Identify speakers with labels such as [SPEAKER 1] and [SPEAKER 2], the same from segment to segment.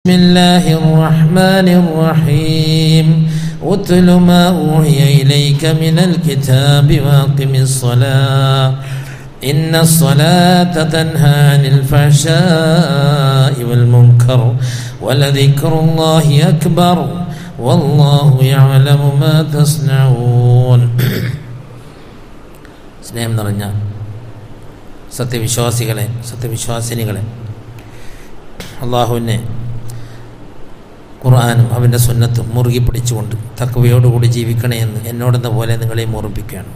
[SPEAKER 1] بسم الله الرحمن الرحيم اتل ما أوحي إليك من الكتاب واقم الصلاة إن الصلاة تنهى عن الفحشاء والمنكر ولذكر الله أكبر والله يعلم ما تصنعون സ്നേഹം നിറഞ്ഞ സത്യവിശ്വാസികളെ സത്യവിശ്വാസിനികളെ അള്ളാഹുവിനെ ഖുർആാനും അവൻ്റെ സുന്നത്തും മുറുകി പിടിച്ചുകൊണ്ട് തക്കവയോടുകൂടി ജീവിക്കണേ എന്ന് എന്നോടെന്ന പോലെ നിങ്ങളെയും ഓർമ്മിപ്പിക്കുകയാണ്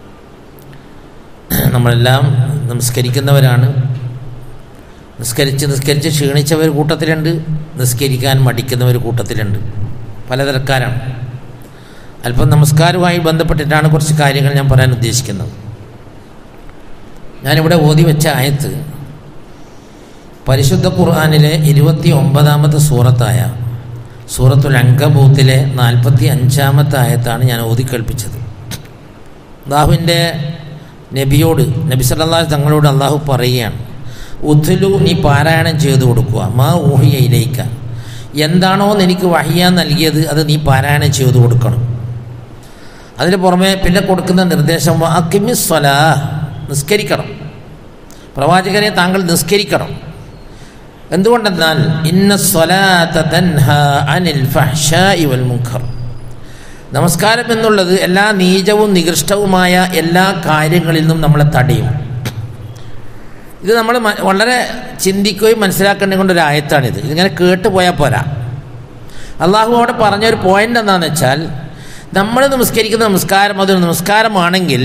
[SPEAKER 1] നമ്മളെല്ലാം നമസ്കരിക്കുന്നവരാണ് നിസ്കരിച്ച് നിസ്കരിച്ച് ക്ഷീണിച്ചവർ കൂട്ടത്തിലുണ്ട് നിസ്കരിക്കാൻ മടിക്കുന്നവർ കൂട്ടത്തിലുണ്ട് പലതരക്കാരാണ് അല്പം നമസ്കാരവുമായി ബന്ധപ്പെട്ടിട്ടാണ് കുറച്ച് കാര്യങ്ങൾ ഞാൻ പറയാൻ ഉദ്ദേശിക്കുന്നത് ഞാനിവിടെ ഓതി വെച്ച ആയത്ത് പരിശുദ്ധ ഖുർആാനിലെ ഇരുപത്തി ഒമ്പതാമത്തെ സൂറത്തായ സൂറത്തുൽ അങ്കബൂത്തിലെ നാൽപ്പത്തി അഞ്ചാമത്തെ ആയത്താണ് ഞാൻ ഓതിക്കേൾപ്പിച്ചത് അള്ളാഹുവിൻ്റെ നബിയോട് നബി സല്ലാഹു തങ്ങളോട് അള്ളാഹു പറയുകയാണ് ഉദ്ദുലു നീ പാരായണം ചെയ്തു കൊടുക്കുക മാ ഊഹിയയിലേക്ക എന്താണോ എനിക്ക് വഹിയ നൽകിയത് അത് നീ പാരായണം ചെയ്തു കൊടുക്കണം അതിന് പുറമെ പിന്നെ കൊടുക്കുന്ന നിർദ്ദേശം അക്കിമി സ്വലാ നിസ്കരിക്കണം പ്രവാചകരെ താങ്കൾ നിസ്കരിക്കണം എന്തുകൊണ്ടെന്നാൽ ഇന്ന സ്വലാത്ത തൻഹ അനിൽ ഫഹ്ഷാഇ വൽ മുൻഖർ നമസ്കാരം എന്നുള്ളത് എല്ലാ നീചവും നികൃഷ്ടവുമായ എല്ലാ കാര്യങ്ങളിൽ നിന്നും നമ്മളെ തടയും ഇത് നമ്മൾ വളരെ ചിന്തിക്കുകയും മനസ്സിലാക്കേണ്ട കൊണ്ടൊരു ആയത്താണിത് ഇതിങ്ങനെ കേട്ട് പോയാൽ പോരാ അള്ളാഹു അവിടെ പറഞ്ഞൊരു പോയിന്റ് എന്താണെന്ന് വെച്ചാൽ നമ്മൾ നമസ്കരിക്കുന്ന നമസ്കാരം അതൊരു നമസ്കാരമാണെങ്കിൽ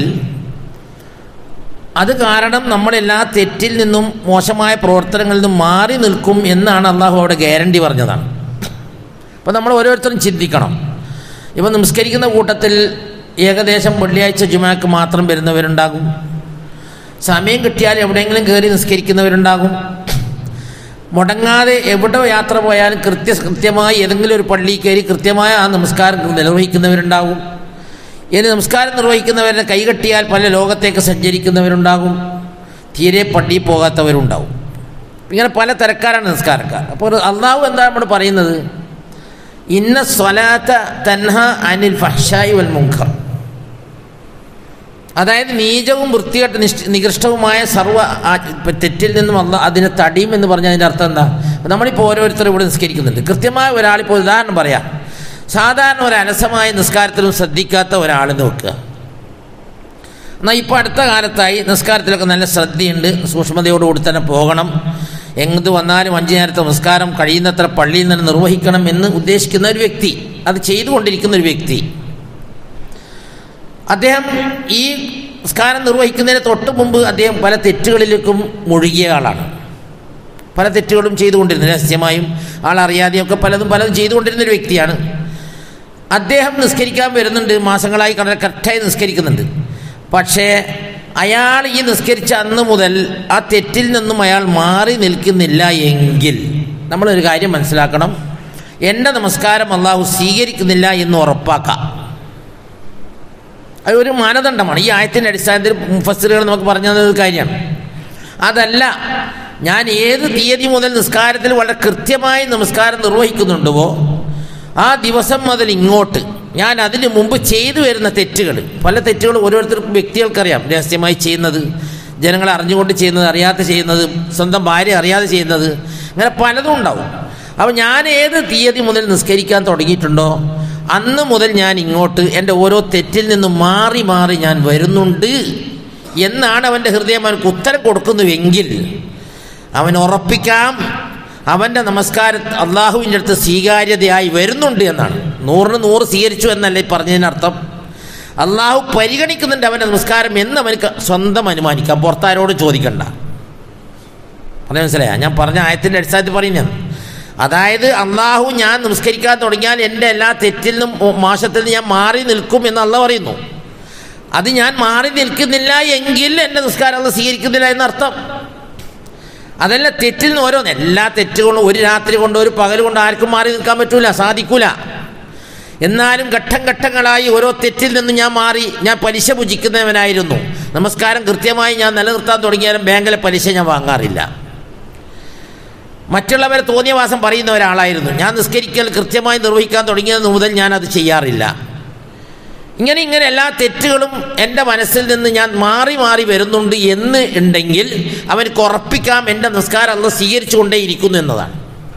[SPEAKER 1] അത് കാരണം നമ്മളെല്ലാ തെറ്റിൽ നിന്നും മോശമായ പ്രവർത്തനങ്ങളിൽ നിന്നും മാറി നിൽക്കും എന്നാണ് അള്ളാഹു അവിടെ ഗ്യാരണ്ടി പറഞ്ഞതാണ് അപ്പോൾ നമ്മൾ ഓരോരുത്തരും ചിന്തിക്കണം ഇപ്പം നമസ്കരിക്കുന്ന കൂട്ടത്തിൽ ഏകദേശം വെള്ളിയാഴ്ച ജുമാക്ക് മാത്രം വരുന്നവരുണ്ടാകും സമയം കിട്ടിയാൽ എവിടെയെങ്കിലും കയറി നിസ്കരിക്കുന്നവരുണ്ടാകും മുടങ്ങാതെ എവിടെ യാത്ര പോയാലും കൃത്യ കൃത്യമായി ഏതെങ്കിലും ഒരു പള്ളിയിൽ കയറി കൃത്യമായ ആ നമസ്കാരം നിർവഹിക്കുന്നവരുണ്ടാകും ഇനി നമസ്കാരം നിർവഹിക്കുന്നവരെ കൈകെട്ടിയാൽ പല ലോകത്തേക്ക് സഞ്ചരിക്കുന്നവരുണ്ടാകും തീരെ പള്ളിയിൽ പോകാത്തവരുണ്ടാവും ഇങ്ങനെ പല തരക്കാരാണ് നിസ്കാരക്കാർ അപ്പോൾ അള്ളാഹു എന്താ നമ്മൾ പറയുന്നത് ഇന്ന സ്വലാത്ത തൻഹ അനിൽ ഫഹ്ഷായി വൽ മുഖർ അതായത് നീചവും വൃത്തികെട്ട നിഷ്ഠ നികൃഷ്ടവുമായ സർവ്വ തെറ്റിൽ നിന്നും അല്ല അതിനെ തടിയും എന്ന് പറഞ്ഞാൽ അതിൻ്റെ അർത്ഥം എന്താ നമ്മളിപ്പോൾ ഓരോരുത്തരും ഇവിടെ നിസ്കരിക്കുന്നുണ്ട് കൃത്യമായ ഒരാളിപ്പോൾ ഉദാഹരണം പറയാം സാധാരണ ഒരു അലസമായ നിസ്കാരത്തിലും ശ്രദ്ധിക്കാത്ത ഒരാൾ നോക്കുക എന്നാൽ ഇപ്പോൾ അടുത്ത കാലത്തായി നിസ്കാരത്തിലൊക്കെ നല്ല ശ്രദ്ധയുണ്ട് സൂക്ഷ്മതയോടുകൂടി തന്നെ പോകണം എന്ത് വന്നാലും അഞ്ചു നേരത്തെ നമസ്കാരം കഴിയുന്നത്ര പള്ളിയിൽ നിന്ന് നിർവഹിക്കണം എന്ന് ഉദ്ദേശിക്കുന്ന ഒരു വ്യക്തി അത് ചെയ്തുകൊണ്ടിരിക്കുന്ന ഒരു വ്യക്തി അദ്ദേഹം ഈ നിസ്കാരം നിർവഹിക്കുന്നതിന് തൊട്ട് മുമ്പ് അദ്ദേഹം പല തെറ്റുകളിലേക്കും മുഴുകിയ ആളാണ് പല തെറ്റുകളും ചെയ്തുകൊണ്ടിരുന്നു രഹസ്യമായും ആളറിയാതെയൊക്കെ പലതും പലതും ചെയ്തുകൊണ്ടിരുന്ന ഒരു വ്യക്തിയാണ് അദ്ദേഹം നിസ്കരിക്കാൻ വരുന്നുണ്ട് മാസങ്ങളായി വളരെ കറക്റ്റായി നിസ്കരിക്കുന്നുണ്ട് പക്ഷേ അയാൾ ഈ നിസ്കരിച്ച അന്ന് മുതൽ ആ തെറ്റിൽ നിന്നും അയാൾ മാറി നിൽക്കുന്നില്ല എങ്കിൽ നമ്മളൊരു കാര്യം മനസ്സിലാക്കണം എൻ്റെ നമസ്കാരം അള്ളാഹു സ്വീകരിക്കുന്നില്ല എന്ന് ഉറപ്പാക്കാം അത് ഒരു മാനദണ്ഡമാണ് ഈ ആയത്തിൻ്റെ അടിസ്ഥാനത്തിൽ മുഫസ്സിറുകൾ നമുക്ക് പറഞ്ഞു തന്ന കാര്യമാണ് അതല്ല ഞാൻ ഏത് തീയതി മുതൽ നിസ്കാരത്തിൽ വളരെ കൃത്യമായി നമസ്കാരം നിർവഹിക്കുന്നുണ്ടോ ആ ദിവസം മുതൽ ഇങ്ങോട്ട് ഞാൻ അതിന് മുമ്പ് ചെയ്തു വരുന്ന തെറ്റുകൾ പല തെറ്റുകളും ഓരോരുത്തർക്കും വ്യക്തികൾക്കറിയാം രഹസ്യമായി ചെയ്യുന്നത് ജനങ്ങളെ അറിഞ്ഞുകൊണ്ട് ചെയ്യുന്നത് അറിയാതെ ചെയ്യുന്നത് സ്വന്തം ഭാര്യ അറിയാതെ ചെയ്യുന്നത് അങ്ങനെ പലതും ഉണ്ടാവും അപ്പോൾ ഞാൻ ഏത് തീയതി മുതൽ നിസ്കരിക്കാൻ തുടങ്ങിയിട്ടുണ്ടോ അന്ന് മുതൽ ഞാൻ ഇങ്ങോട്ട് എൻ്റെ ഓരോ തെറ്റിൽ നിന്നും മാറി മാറി ഞാൻ വരുന്നുണ്ട് എന്നാണ് അവൻ്റെ ഹൃദയം അവനക്ക് ഉത്തരം കൊടുക്കുന്നുവെങ്കിൽ അവൻ ഉറപ്പിക്കാം അവൻ്റെ നമസ്കാരം അള്ളാഹുവിൻ്റെ അടുത്ത് സ്വീകാര്യതയായി വരുന്നുണ്ട് എന്നാണ് നൂറിന് നൂറ് സ്വീകരിച്ചു എന്നല്ലേ പറഞ്ഞതിനർത്ഥം അള്ളാഹു പരിഗണിക്കുന്നുണ്ട് അവൻ്റെ നമസ്കാരം എന്ന് അവനക്ക് സ്വന്തം അനുമാനിക്കാം പുറത്താരോട് ചോദിക്കണ്ട അത് മനസ്സിലായ ഞാൻ പറഞ്ഞ ആയത്തിൻ്റെ അടിസ്ഥാനത്തിൽ പറയുന്നത് അതായത് അള്ളാഹു ഞാൻ നമസ്കരിക്കാൻ തുടങ്ങിയാൽ എൻ്റെ എല്ലാ തെറ്റിൽ നിന്നും മാസത്തിൽ നിന്ന് ഞാൻ മാറി നിൽക്കും എന്ന് അള്ള പറയുന്നു അത് ഞാൻ മാറി നിൽക്കുന്നില്ല എങ്കിൽ എൻ്റെ നിസ്കാരം അള്ള സ്വീകരിക്കുന്നില്ല എന്നർത്ഥം അതല്ല തെറ്റിൽ നിന്ന് ഓരോന്ന് എല്ലാ തെറ്റുകളും ഒരു രാത്രി കൊണ്ട് ഒരു പകൽ കൊണ്ട് ആർക്കും മാറി നിൽക്കാൻ പറ്റൂല സാധിക്കൂല എന്നാലും ഘട്ടം ഘട്ടങ്ങളായി ഓരോ തെറ്റിൽ നിന്ന് ഞാൻ മാറി ഞാൻ പലിശ ഭുജിക്കുന്നവനായിരുന്നു നമസ്കാരം കൃത്യമായി ഞാൻ നിലനിർത്താൻ തുടങ്ങിയാലും ബാങ്കിലെ പലിശ ഞാൻ വാങ്ങാറില്ല മറ്റുള്ളവരെ തോന്നിയ വാസം പറയുന്ന ഒരാളായിരുന്നു ഞാൻ നിസ്കരിക്കൽ കൃത്യമായി നിർവഹിക്കാൻ തുടങ്ങിയത് മുതൽ ഞാൻ അത് ചെയ്യാറില്ല ഇങ്ങനെ ഇങ്ങനെ എല്ലാ തെറ്റുകളും എൻ്റെ മനസ്സിൽ നിന്ന് ഞാൻ മാറി മാറി വരുന്നുണ്ട് എന്ന് ഉണ്ടെങ്കിൽ അവർക്ക് ഉറപ്പിക്കാം എൻ്റെ നിസ്കാരം അന്ന് സ്വീകരിച്ചുകൊണ്ടേയിരിക്കുന്നു എന്നതാണ്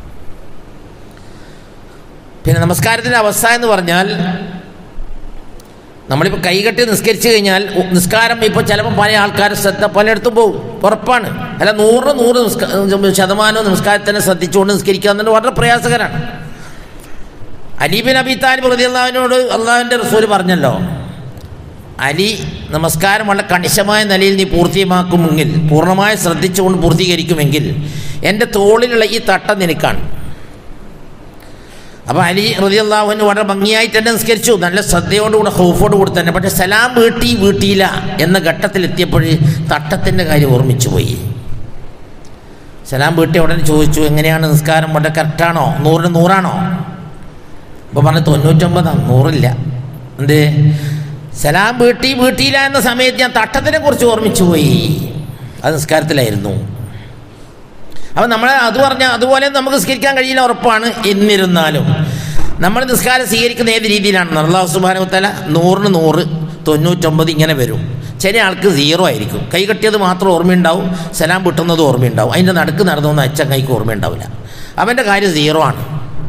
[SPEAKER 1] പിന്നെ നമസ്കാരത്തിൻ്റെ അവസ്ഥ എന്ന് പറഞ്ഞാൽ നമ്മളിപ്പോൾ കൈകെട്ടി നിസ്കരിച്ചു കഴിഞ്ഞാൽ ഉ- നിസ്കാരം ഇപ്പോൾ ചിലപ്പോൾ പല ആൾക്കാർ ശ്രദ്ധ പലയിടത്തും പോകും ഉറപ്പാണ് അല്ല നൂറ് നൂറ് നിസ്ക ശതമാനവും നിസ്കാരത്തിനെ ശ്രദ്ധിച്ചുകൊണ്ട് നിസ്കരിക്കുക എന്നുള്ളത് വളരെ പ്രയാസകരമാണ് അലീബിൻ അബി താലിബ് റതി അള്ളാഹുവിനോട് അള്ളാഹുവിൻ്റെ റസൂൽ പറഞ്ഞല്ലോ അലി നമസ്കാരം വളരെ കണിശമായ നിലയിൽ നീ പൂർത്തിയമാക്കുമെങ്കിൽ പൂർണ്ണമായി ശ്രദ്ധിച്ചുകൊണ്ട് പൂർത്തീകരിക്കുമെങ്കിൽ എൻ്റെ തോളിലുള്ള ഈ തട്ട നിനക്കാണ് അപ്പോൾ അലി റതി അള്ളാഹുവിന് വളരെ ഭംഗിയായിട്ട് തന്നെ നിസ്കരിച്ചു നല്ല ശ്രദ്ധയോടുകൂടെ ഹൗഫോട് കൂടി തന്നെ പക്ഷേ സലാം വീട്ടി വീട്ടിയില്ല എന്ന ഘട്ടത്തിലെത്തിയപ്പോൾ തട്ടത്തിൻ്റെ കാര്യം ഓർമ്മിച്ചു പോയി സലാം വീട്ടി ഉടനെ ചോദിച്ചു എങ്ങനെയാണ് നിസ്കാരം വളരെ കറക്റ്റാണോ നൂറിന് നൂറാണോ അപ്പോൾ പറഞ്ഞു തൊണ്ണൂറ്റൊമ്പതാണ് നൂറില്ല എന്ത് സലാം വീട്ടി വീട്ടിയില്ല എന്ന സമയത്ത് ഞാൻ തട്ടത്തിനെ കുറിച്ച് ഓർമ്മിച്ചു പോയി അത് നിസ്കാരത്തിലായിരുന്നു അപ്പം നമ്മൾ അത് പറഞ്ഞാൽ അതുപോലെ നമുക്ക് നിസ്കരിക്കാൻ കഴിയില്ല ഉറപ്പാണ് എന്നിരുന്നാലും നമ്മൾ നിസ്കാരം സ്വീകരിക്കുന്ന ഏത് രീതിയിലാണ് അള്ളാഹു സുബാനുത്തല നൂറിന് നൂറ് തൊണ്ണൂറ്റൊമ്പത് ഇങ്ങനെ വരും ചില ആൾക്ക് സീറോ ആയിരിക്കും കൈ കെട്ടിയത് മാത്രം ഓർമ്മയുണ്ടാവും സലാം വിട്ടുന്നത് ഓർമ്മയുണ്ടാവും അതിൻ്റെ നടുക്ക് നടന്നൊന്നും അച്ഛൻ കൈക്ക് ഓർമ്മയുണ്ടാവില്ല അവൻ്റെ കാര്യം സീറോ ആണ്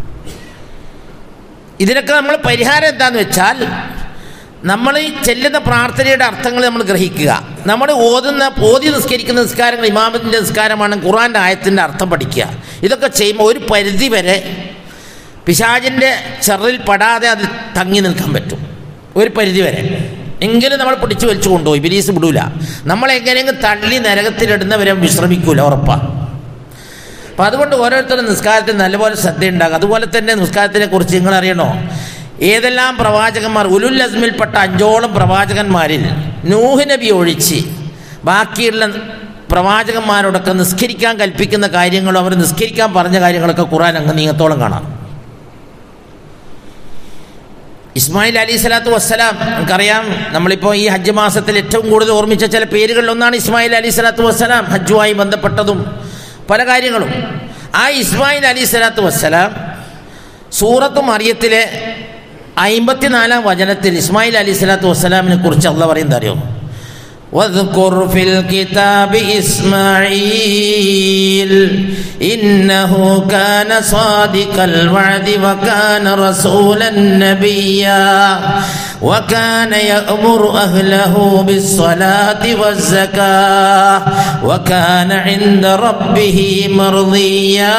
[SPEAKER 1] ഇതിനൊക്കെ നമ്മൾ പരിഹാരം എന്താന്ന് വെച്ചാൽ നമ്മൾ ഈ ചെല്ലുന്ന പ്രാർത്ഥനയുടെ അർത്ഥങ്ങൾ നമ്മൾ ഗ്രഹിക്കുക നമ്മൾ ഓതുന്ന ഓതി നിസ്കരിക്കുന്ന നിസ്കാരങ്ങൾ ഇമാമത്തിൻ്റെ നിസ്കാരമാണ് ഖുറാൻ്റെ ആയത്തിൻ്റെ അർത്ഥം പഠിക്കുക ഇതൊക്കെ ചെയ്യുമ്പോൾ ഒരു പരിധി വരെ പിശാചിൻ്റെ ചെറിൽ പെടാതെ അത് തങ്ങി നിൽക്കാൻ പറ്റും ഒരു പരിധി വരെ എങ്കിലും നമ്മൾ പിടിച്ചു വലിച്ചു കൊണ്ടുപോയി ബിലീസ് വിടൂല നമ്മൾ എങ്ങനെയെങ്കിലും തള്ളി നരകത്തിലിടുന്നവരെ വിശ്രമിക്കൂല ഉറപ്പാണ് അപ്പം അതുകൊണ്ട് ഓരോരുത്തരും നിസ്കാരത്തിൽ നല്ലപോലെ ശ്രദ്ധയുണ്ടാകും അതുപോലെ തന്നെ നിസ്കാരത്തിനെ കുറിച്ച് നിങ്ങൾ അറിയണോ ഏതെല്ലാം പ്രവാചകന്മാർ ഉലുൽ അസ്മിൽപ്പെട്ട അഞ്ചോളം പ്രവാചകന്മാരിൽ നൂഹ് നബി ഒഴിച്ച് ബാക്കിയുള്ള പ്രവാചകന്മാരോടൊക്കെ നിസ്കരിക്കാൻ കൽപ്പിക്കുന്ന കാര്യങ്ങളും അവർ നിസ്കരിക്കാൻ പറഞ്ഞ കാര്യങ്ങളൊക്കെ ഖുറാൻ അങ്ങ് നീങ്ങത്തോളം കാണാം ഇസ്മായിൽ അലി സ്വലാത്തു വസ്സലാം നമുക്കറിയാം നമ്മളിപ്പോൾ ഈ ഹജ്ജ് മാസത്തിൽ ഏറ്റവും കൂടുതൽ ഓർമ്മിച്ച ചില പേരുകളിലൊന്നാണ് ഇസ്മായിൽ അലി സ്വലാത്തു വസ്സലാം ഹജ്ജുമായി ബന്ധപ്പെട്ടതും പല കാര്യങ്ങളും ആ ഇസ്മായിൽ അലി സ്വലാത്തു വസ്സലാം സൂറത്ത് മറിയത്തിലെ അയിമ്പത്തിനാലാം വചനത്തിൽ ഇസ്മായിൽ അലി സ്വലാത്തു വസ്സലാമിനെ കുറിച്ച് അള്ള പറയുന്നത് അറിയോ واذكر في الكتاب إسماعيل إنه كان صادق الوعد وكان رسولا نبيا وكان يأمر أهله بالصلاة والزكاة وكان عند ربه مرضيا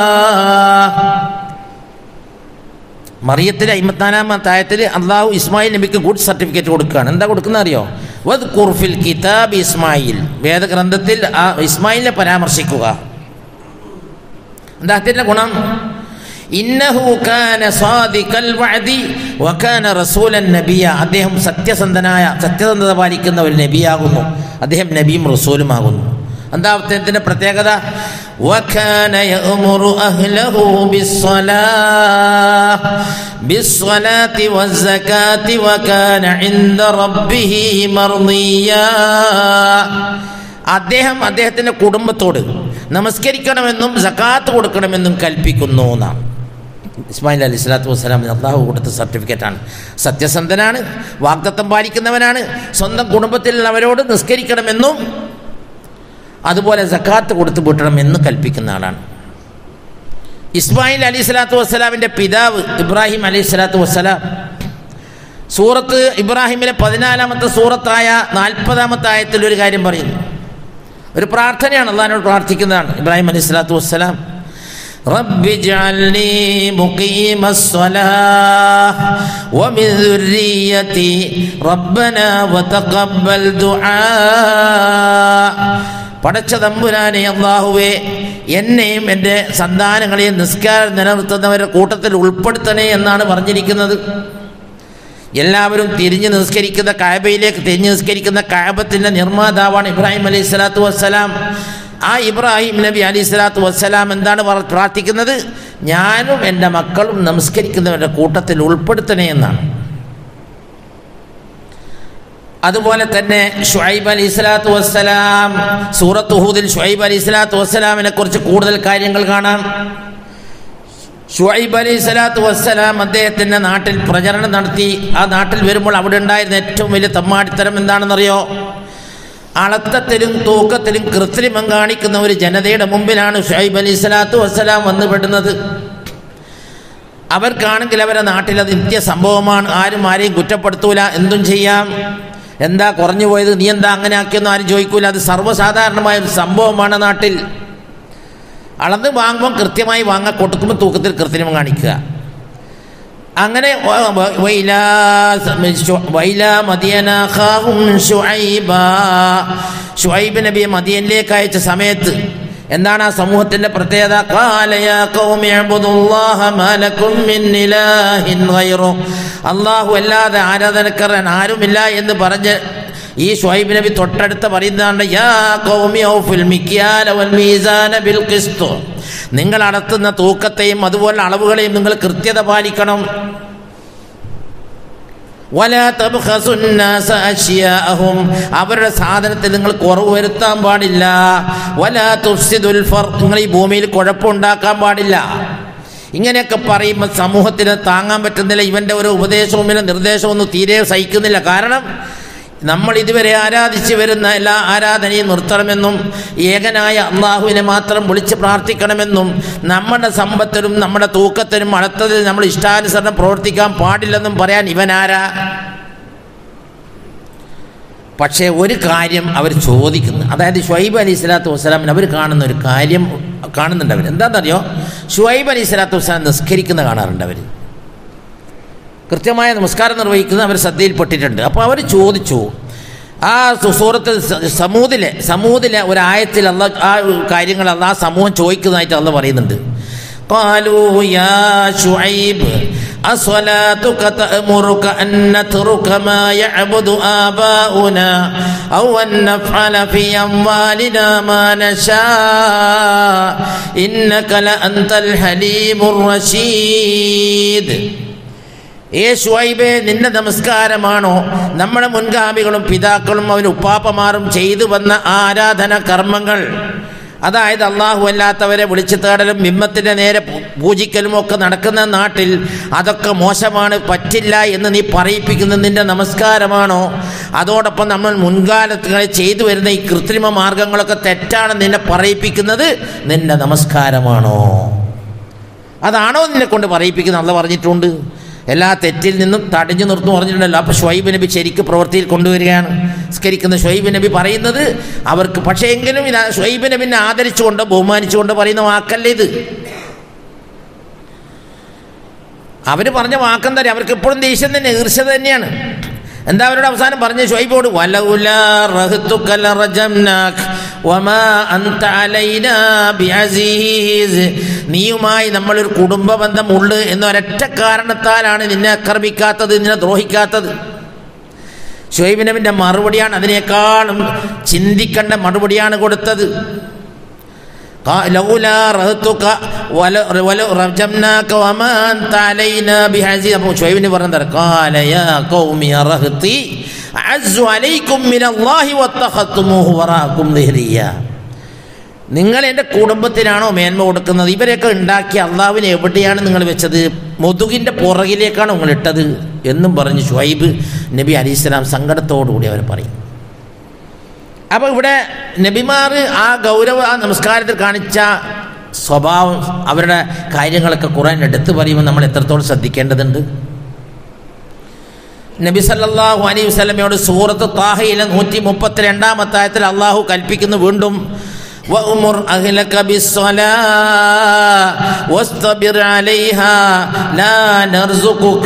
[SPEAKER 1] മറിയത്തിലെ അമ്പത്തിനാലാമത്തെ ആയത്തിൽ അള്ളാഹു ഇസ്മായിൽ നബിക്ക് ഗുഡ് സർട്ടിഫിക്കറ്റ് കൊടുക്കുകയാണ് എന്താ കൊടുക്കുന്നത് അറിയോ വദ് കുർഫിൽ കിതാബ് ഇസ്മായിൽ വേദഗ്രന്ഥത്തിൽ ആ ഇസ്മായിലിനെ പരാമർശിക്കുക എന്താ അതിൻ്റെ ഗുണം ഇന്നഹു കാന സാദിഖൽ വഅദി വകാന റസൂലൻ നബിയ അദ്ദേഹം സത്യസന്ധനായ സത്യസന്ധത പാലിക്കുന്ന ഒരു നബിയാകുന്നു അദ്ദേഹം നബിയും റസൂലുമാകുന്നു എന്താ അദ്ദേഹത്തിൻ്റെ പ്രത്യേകത وكان يأمر أهله بالصلاة بالصلاة والزكاة وكان عند ربه مرضيا അദ്ദേഹം അദ്ദേഹത്തിൻ്റെ കുടുംബത്തോട് നമസ്കരിക്കണമെന്നും സക്കാത്ത് കൊടുക്കണമെന്നും കൽപ്പിക്കുന്നു എന്നാണ് ഇസ്മായിൽ അലി സ്വലാത്തു വസ്സലാമിന് അള്ളാഹു കൊടുത്ത സർട്ടിഫിക്കറ്റാണ് സത്യസന്ധനാണ് വാഗ്ദത്തം പാലിക്കുന്നവനാണ് സ്വന്തം കുടുംബത്തിലുള്ളവരോട് നിസ്കരിക്കണമെന്നും അതുപോലെ സക്കാത്ത് കൊടുത്തു വിട്ടണം എന്ന് കൽപ്പിക്കുന്ന ആളാണ് ഇസ്മായിൽ അലി സ്വലാത്തു വസ്സലാമിൻ്റെ പിതാവ് ഇബ്രാഹിം അലി സ്വലാത്തു വസ്സലാം സൂറത്ത് ഇബ്രാഹിമിലെ പതിനാലാമത്തെ സൂറത്തായ നാൽപ്പതാമത്തെ ആയത്തിൽ ഒരു കാര്യം പറയുന്നു ഒരു പ്രാർത്ഥനയാണ് അള്ളഹാനോട് പ്രാർത്ഥിക്കുന്നതാണ് ഇബ്രാഹിം അലി സ്വലാത്തു വസ്സലാം رب اجعلني مقيم الصلاة ومن ذريتي ربنا وتقبل دعاء പടച്ച തമ്പുരാനെ അള്ളാഹുവേ എന്നെയും എൻ്റെ സന്താനങ്ങളെയും നിസ്കാരം നിലനിർത്തുന്നവരുടെ കൂട്ടത്തിൽ ഉൾപ്പെടുത്തണേ എന്നാണ് പറഞ്ഞിരിക്കുന്നത് എല്ലാവരും തിരിഞ്ഞ് നിസ്കരിക്കുന്ന കായബയിലേക്ക് തിരിഞ്ഞ് നിസ്കരിക്കുന്ന കായബത്തിൻ്റെ നിർമ്മാതാവാണ് ഇബ്രാഹിം അലൈഹി സ്വലാത്തു വസ്സലാം ആ ഇബ്രാഹിം നബി അലൈഹി സ്വലാത്തു വസ്സലാം എന്താണ് പറ- പ്രാർത്ഥിക്കുന്നത് ഞാനും എൻ്റെ മക്കളും നമസ്കരിക്കുന്നവരുടെ കൂട്ടത്തിൽ ഉൾപ്പെടുത്തണേ എന്നാണ് അതുപോലെ തന്നെ ഷുഐബ് അലി സ്വലാത്തു വസ്സലാം സൂറത്ത് ഹൂദിൽ ഷുഐബ് അലി സ്വലാത്തു വസ്സലാമിനെ കുറിച്ച് കൂടുതൽ കാര്യങ്ങൾ കാണാം ഷുഐബ് അലി സ്വലാത്തു വസ്സലാം അദ്ദേഹത്തിൻ്റെ നാട്ടിൽ പ്രചരണം നടത്തി ആ നാട്ടിൽ വരുമ്പോൾ അവിടെ ഉണ്ടായിരുന്ന ഏറ്റവും വലിയ തമ്മാടിത്തരം എന്താണെന്നറിയോ അളത്തത്തിലും തൂക്കത്തിലും കൃത്രിമം കാണിക്കുന്ന ഒരു ജനതയുടെ മുമ്പിലാണ് ഷുഐബ് അലി സ്വലാത്തു വസ്സലാം വന്നു പെടുന്നത് അവർക്കാണെങ്കിൽ അവരെ നാട്ടിൽ അത് നിത്യ സംഭവമാണ് ആരും ആരെയും കുറ്റപ്പെടുത്തൂല എന്തും ചെയ്യാം എന്താ കുറഞ്ഞു പോയത് നീ എന്താ അങ്ങനെ ആക്കിയെന്ന് ആരും ചോദിക്കൂല അത് സർവ്വസാധാരണമായ ഒരു സംഭവമാണ് നാട്ടിൽ അളന്ന് വാങ്ങുമ്പോൾ കൃത്യമായി വാങ്ങാൻ കൊടുക്കുമ്പോൾ തൂക്കത്തിൽ കൃത്രിമം കാണിക്കുക അങ്ങനെ വ- വ- വൈലാ ശു- വൈലാ മദിയനാഖാഹും ശുഐബാ. ശുഐബ് നബിയെ മദിയനിലേക്ക് അയച്ച സമയത്ത് എന്താണ് ആ സമൂഹത്തിന്റെ പ്രത്യേകത ഖാല യാ ഖൗമി അബ്ദുല്ലാഹ മാ ലക്കും മിൻ ഇലാഹിൻ ഗൈറു അല്ലാഹു അല്ലാതെ ആരാധനക്കാരൻ ആരുമില്ല എന്ന് പറഞ്ഞ് ഈ ഷുഐബ് നബി തൊട്ടടുത്ത് പറയുന്നതാണ് യാ ഖൗമി ഔഫിൽ മിക്യാല വൽ മീസാന ബിൽ ഖിസ്ത് നിങ്ങൾ അടത്തുന്ന തൂക്കത്തെയും അതുപോലെ അളവുകളെയും നിങ്ങൾ കൃത്യത പാലിക്കണം വലാ തബ്ഖസു الناس അശ്യാഅഹും അവരുടെ സാധനത്തിൽ നിങ്ങൾ കുറവ് വരുത്താൻ പാടില്ല വലാ തുഫ്സിദുൽ ഫർ നിങ്ങൾ ഈ ഭൂമിയിൽ കുഴപ്പമുണ്ടാക്കാൻ പാടില്ല ഇങ്ങനെയൊക്കെ പറയുമ്പോൾ സമൂഹത്തിന് താങ്ങാൻ പറ്റുന്നില്ല ഇവൻ്റെ ഒരു ഉപദേശവും ഇല്ല നിർദ്ദേശവും ഒന്നും തീരെ സഹിക്കുന്നില്ല കാരണം നമ്മൾ ഇതുവരെ ആരാധിച്ചു വരുന്ന എല്ലാ ആരാധനയും നിർത്തണമെന്നും ഏകനായ അള്ളാഹുവിനെ മാത്രം വിളിച്ച് പ്രാർത്ഥിക്കണമെന്നും നമ്മുടെ സമ്പത്തിനും നമ്മുടെ തൂക്കത്തിനും അടുത്തതിൽ നമ്മൾ ഇഷ്ടാനുസരണം പ്രവർത്തിക്കാൻ പാടില്ലെന്നും പറയാൻ ഇവനാരാ പക്ഷേ ഒരു കാര്യം അവർ ചോദിക്കുന്നു അതായത് ഷുഹൈബ് അലി സ്വലാത്തു വസ്സലാമിന് അവർ കാണുന്ന ഒരു കാര്യം കാണുന്നുണ്ട് അവർ എന്താണെന്നറിയോ ഷുഹൈബ് അലി സ്വലാത്തു വസ്സലാം നിസ്കരിക്കുന്ന കാണാറുണ്ട് അവർ കൃത്യമായ നമസ്കാരം നിർവഹിക്കുന്ന അവർ ശ്രദ്ധയിൽപ്പെട്ടിട്ടുണ്ട് അപ്പോൾ അവർ ചോദിച്ചു ആ സു- സൂറത്ത് സ- സമൂതിലെ സമൂതിലെ ഒരായത്തിൽ അല്ല ആ കാര്യങ്ങൾ അല്ല ആ സമൂഹം ചോദിക്കുന്നതായിട്ട് അല്ല പറയുന്നുണ്ട് قالوا يا شعيب أصلاتك تأمرك أن نترك ما يعبد آباؤنا أو أن نفعل في أموالنا ما نشاء إنك لأنت الحليم الرشيد ഏ ഷുഐബേ നിന്റെ നമസ്കാരമാണോ നമ്മുടെ മുൻഗാമികളും പിതാക്കളും അവന് ഉപ്പാപ്പമാരും ചെയ്തു വന്ന ആരാധന കർമ്മങ്ങൾ അതായത് അള്ളാഹു അല്ലാത്തവരെ വിളിച്ചു തേടലും ബിംബത്തിൻ്റെ നേരെ പൂ- പൂജിക്കലും ഒക്കെ നടക്കുന്ന നാട്ടിൽ അതൊക്കെ മോശമാണ് പറ്റില്ല എന്ന് നീ പറയിപ്പിക്കുന്ന നിന്റെ നമസ്കാരമാണോ അതോടൊപ്പം നമ്മൾ മുൻകാലത്തുകളിൽ ചെയ്തു വരുന്ന ഈ കൃത്രിമ മാർഗങ്ങളൊക്കെ തെറ്റാണ് നിന്നെ പറയിപ്പിക്കുന്നത് നിന്റെ നമസ്കാരമാണോ അതാണോ നിന്നെ കൊണ്ട് പറയിപ്പിക്കുന്നത് അല്ല പറഞ്ഞിട്ടുണ്ട് എല്ലാ തെറ്റിൽ നിന്നും തടഞ്ഞു നിർത്തും പറഞ്ഞിട്ടുണ്ടല്ലോ അപ്പോൾ ഷുഹൈബ് നബി ശരിക്ക് പ്രവൃത്തിയിൽ കൊണ്ടുവരികയാണ് സ്കരിക്കുന്ന ഷുഹൈബ് നബി പറയുന്നത് അവർക്ക് പക്ഷേ എങ്കിലും ഇത് ഷുഹൈബ് നബിനെ ആദരിച്ചുകൊണ്ട് ബഹുമാനിച്ചുകൊണ്ട് പറയുന്ന വാക്കല്ല ഇത് അവർ പറഞ്ഞ വാക്കെന്താ അറിയോ? അവർക്ക് എപ്പോഴും ദേഷ്യം തന്നെ ഈർഷ്യ തന്നെയാണ് എന്താ അവരുടെ അവസാനം പറഞ്ഞ ഷുഹൈബോട് വലൗലാ റഹ്തുക ലറജംനാക് വമാ അൻത അലൈനാ ബിഅസീസ് നീയുമായി നമ്മളൊരു കുടുംബ ബന്ധമുണ്ട് എന്ന ഒരൊറ്റ കാരണത്താലാണ് നിന്നെ ആക്രമിക്കാത്തത് നിന്നെ ദ്രോഹിക്കാത്തത് ഷുഹൈബ് നബിന്റെ മറുപടിയാണ് അതിനേക്കാളും ചിന്തിക്കേണ്ട മറുപടിയാണ് കൊടുത്തത് قال لولا رهتك ولو ولو رجمناك وما أنت علينا بحزين അപ്പോൾ ഷുഹൈബിന് പറഞ്ഞത് قال يا قوم يا رهطي أعز عليكم من الله واتخذتموه وراءكم ظهريا നിങ്ങൾ എൻ്റെ കുടുംബത്തിനാണോ മേന്മ കൊടുക്കുന്നത് ഇവരെയൊക്കെ ഉണ്ടാക്കിയ അള്ളാവിനെ എവിടെയാണ് നിങ്ങൾ വെച്ചത് മുതുകിൻ്റെ പുറകിലേക്കാണ് നിങ്ങൾ ഇട്ടത് എന്നും പറഞ്ഞ് ഷുഹൈബ് നബി അലിസ്ലാം സങ്കടത്തോടുകൂടി അവർ പറയും അപ്പോൾ ഇവിടെ നബിമാർ ആ ഗൗരവ ആ നമസ്കാരത്തിൽ കാണിച്ച സ്വഭാവം അവരുടെ കാര്യങ്ങളൊക്കെ ഖുറാൻ എടുത്തു പറയുമ്പോൾ നമ്മൾ എത്രത്തോളം ശ്രദ്ധിക്കേണ്ടതുണ്ട് നബി സല്ലല്ലാഹു അലൈഹി വസല്ലമയോട് സൂറത്ത് താഹയിലെ നൂറ്റി മുപ്പത്തി രണ്ടാമത്തെ ആയത്തിൽ അള്ളാഹു കൽപ്പിക്കുന്നു വീണ്ടും وأمر أهلك بالصلاة واصطبر عليها لا نرزقك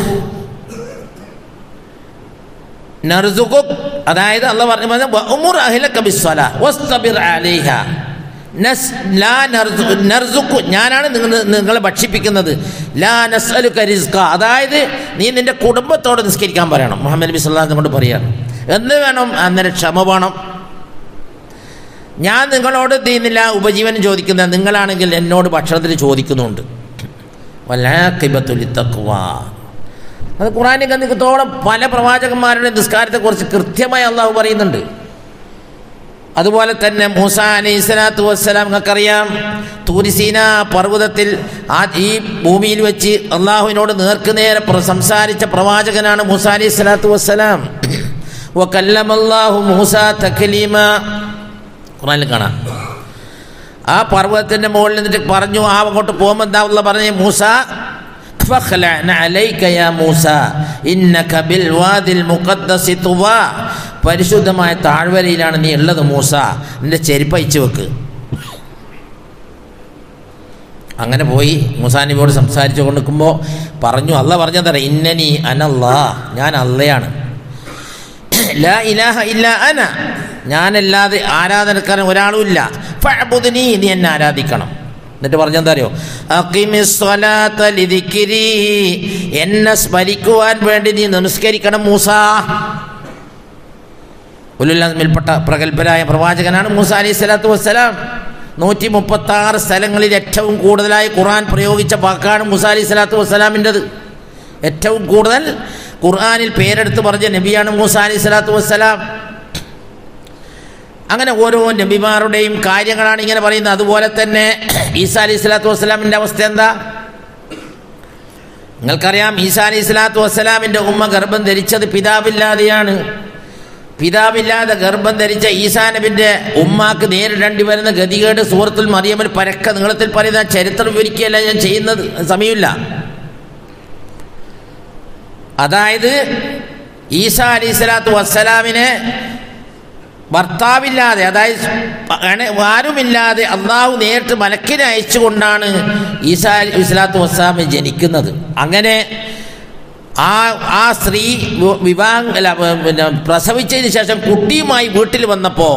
[SPEAKER 1] നർസുഖുക് അതായത് അല്ല പറഞ്ഞു ഉമുർ അഹിലക ബിസ്സലാ വസ്തബിർ അലൈഹ നസ് ലാ നർസു നർസുഖു ഞാനാണ് നിങ്ങൾ നിങ്ങളെ ഭക്ഷിപ്പിക്കുന്നത് ലാ നസ്അലുക റിസ്ക അതായത് നീ നിന്റെ കുടുംബത്തോട് നിസ്കരിക്കാൻ പറയണം മുഹമ്മദ് നബി സല്ലല്ലാഹു കൊണ്ട് പറയാണ് എന്ന് വേണം അന്നേരം ക്ഷമ വേണം ഞാൻ നിങ്ങളോട് തീന്നില്ല ഉപജീവനം ചോദിക്കുന്നത് നിങ്ങളാണെങ്കിൽ എന്നോട് ഭക്ഷണത്തിന് ചോദിക്കുന്നുണ്ട് വലാഖിബത്തുലി തക്വ അത് ഖുറാനിൽ കന്നിക്കത്തോളം പല പ്രവാചകന്മാരുടെ നിസ്കാരത്തെക്കുറിച്ച് കൃത്യമായി അള്ളാഹു പറയുന്നുണ്ട് അതുപോലെ തന്നെ മൂസ അലൈഹി സ്വലാത്തു വസ്സലാം നിങ്ങൾക്കറിയാം തൂരിസീന പർവ്വതത്തിൽ ആ ഈ ഭൂമിയിൽ വെച്ച് അള്ളാഹുവിനോട് നേർക്കുനേരെ പ്ര- സംസാരിച്ച പ്രവാചകനാണ് മൂസ അലൈഹി സ്വലാത്തു വസ്സലാം വക്കല്ലമല്ലാഹു മൂസ തഖലീമ ഖുറാനിൽ കാണാം ആ പർവ്വതത്തിൻ്റെ മുകളിൽ നിന്നിട്ട് പറഞ്ഞു ആ അങ്ങോട്ട് പോകുമ്പോൾ എന്താ ഉള്ള പറഞ്ഞ മൂസ فاخلعن عليك يا موسى إنك بالوادي المقدس طوى പരിശുദ്ധമായ താഴ്വരയിലാണ് നീ ഉള്ളത് മൂസ നിന്റെ ചെരുപ്പ് അയച്ചു വെക്ക് അങ്ങനെ പോയി മൂസാ നബിയോട് സംസാരിച്ചു കൊണ്ടിരിക്കുമ്പോൾ പറഞ്ഞു അല്ല പറഞ്ഞതറിയാം ഇന്നനി അനല്ലാ ഞാൻ അല്ലയാണ് ലാ ഇലാഹ ഇല്ല അന ഞാനല്ലാതെ ആരാധനക്കാരൻ ഒരാളും ഇല്ല ഫഅബുദ്നി നീ എന്നെ ആരാധിക്കണം എന്നിട്ട് പറഞ്ഞെന്താ അറിയോ അഖിമിസ്സലാത്ത ലിദിക്രി എന്നെ സ്മരിക്കുവാൻ വേണ്ടി നീ നമസ്കരിക്കണം മൂസ ഉലുല്ലാമിൽപ്പെട്ട പ്രഗത്ഭരായ പ്രവാചകനാണ് മൂസ അലൈഹി സ്വലാത്തു വസ്സലാം നൂറ്റി മുപ്പത്തി ആറ് സ്ഥലങ്ങളിൽ ഏറ്റവും കൂടുതലായി ഖുർആൻ പ്രയോഗിച്ച വാക്കാണ് മൂസ അലൈഹി സ്വലാത്തു വസ്സലാമിൻ്റെത് ഏറ്റവും കൂടുതൽ ഖുർആനിൽ പേരെടുത്ത് പറഞ്ഞ നബിയാണ് മൂസ അലൈഹി സ്വലാത്തു വസ്സലാം അങ്ങനെ ഓരോ നബിമാരുടെയും കാര്യങ്ങളാണ് ഇങ്ങനെ പറയുന്നത് അതുപോലെ തന്നെ ഈസാ അലൈഹി സ്വലാത്തു വസ്സലാമിൻ്റെ അവസ്ഥ എന്താ നിങ്ങൾക്കറിയാം ഈസാ അലൈഹി സ്വലാത്തു വസ്സലാമിൻ്റെ ഉമ്മ ഗർഭം ധരിച്ചത് പിതാവില്ലാതെയാണ് പിതാവില്ലാതെ ഗർഭം ധരിച്ച ഈസാ നബിൻ്റെ ഉമ്മാക്ക് നേരിടേണ്ടി വരുന്ന ഗതികേട് സൂറത്തുൽ മറിയമ്മൽ പരക്ക നീളത്തിൽ പറയുന്ന ചരിത്രം വിവരിക്കുകയല്ല ഞാൻ ചെയ്യുന്നത് സമയമില്ല അതായത് ഈസാ അലൈഹി സ്വലാത്തു വസ്സലാമിനെ ഭർത്താവില്ലാതെ അതായത് അണ- ആരുമില്ലാതെ അള്ളാഹു നേരിട്ട് മലക്കിനെ അയച്ചുകൊണ്ടാണ് ഈസാ അലി സ്വലാത്തു വസ്സലാമി ജനിക്കുന്നത് അങ്ങനെ ആ ആ സ്ത്രീ വി- വിവാഹം അല്ല പിന്നെ പ്രസവിച്ചതിന് ശേഷം കുട്ടിയുമായി വീട്ടിൽ വന്നപ്പോൾ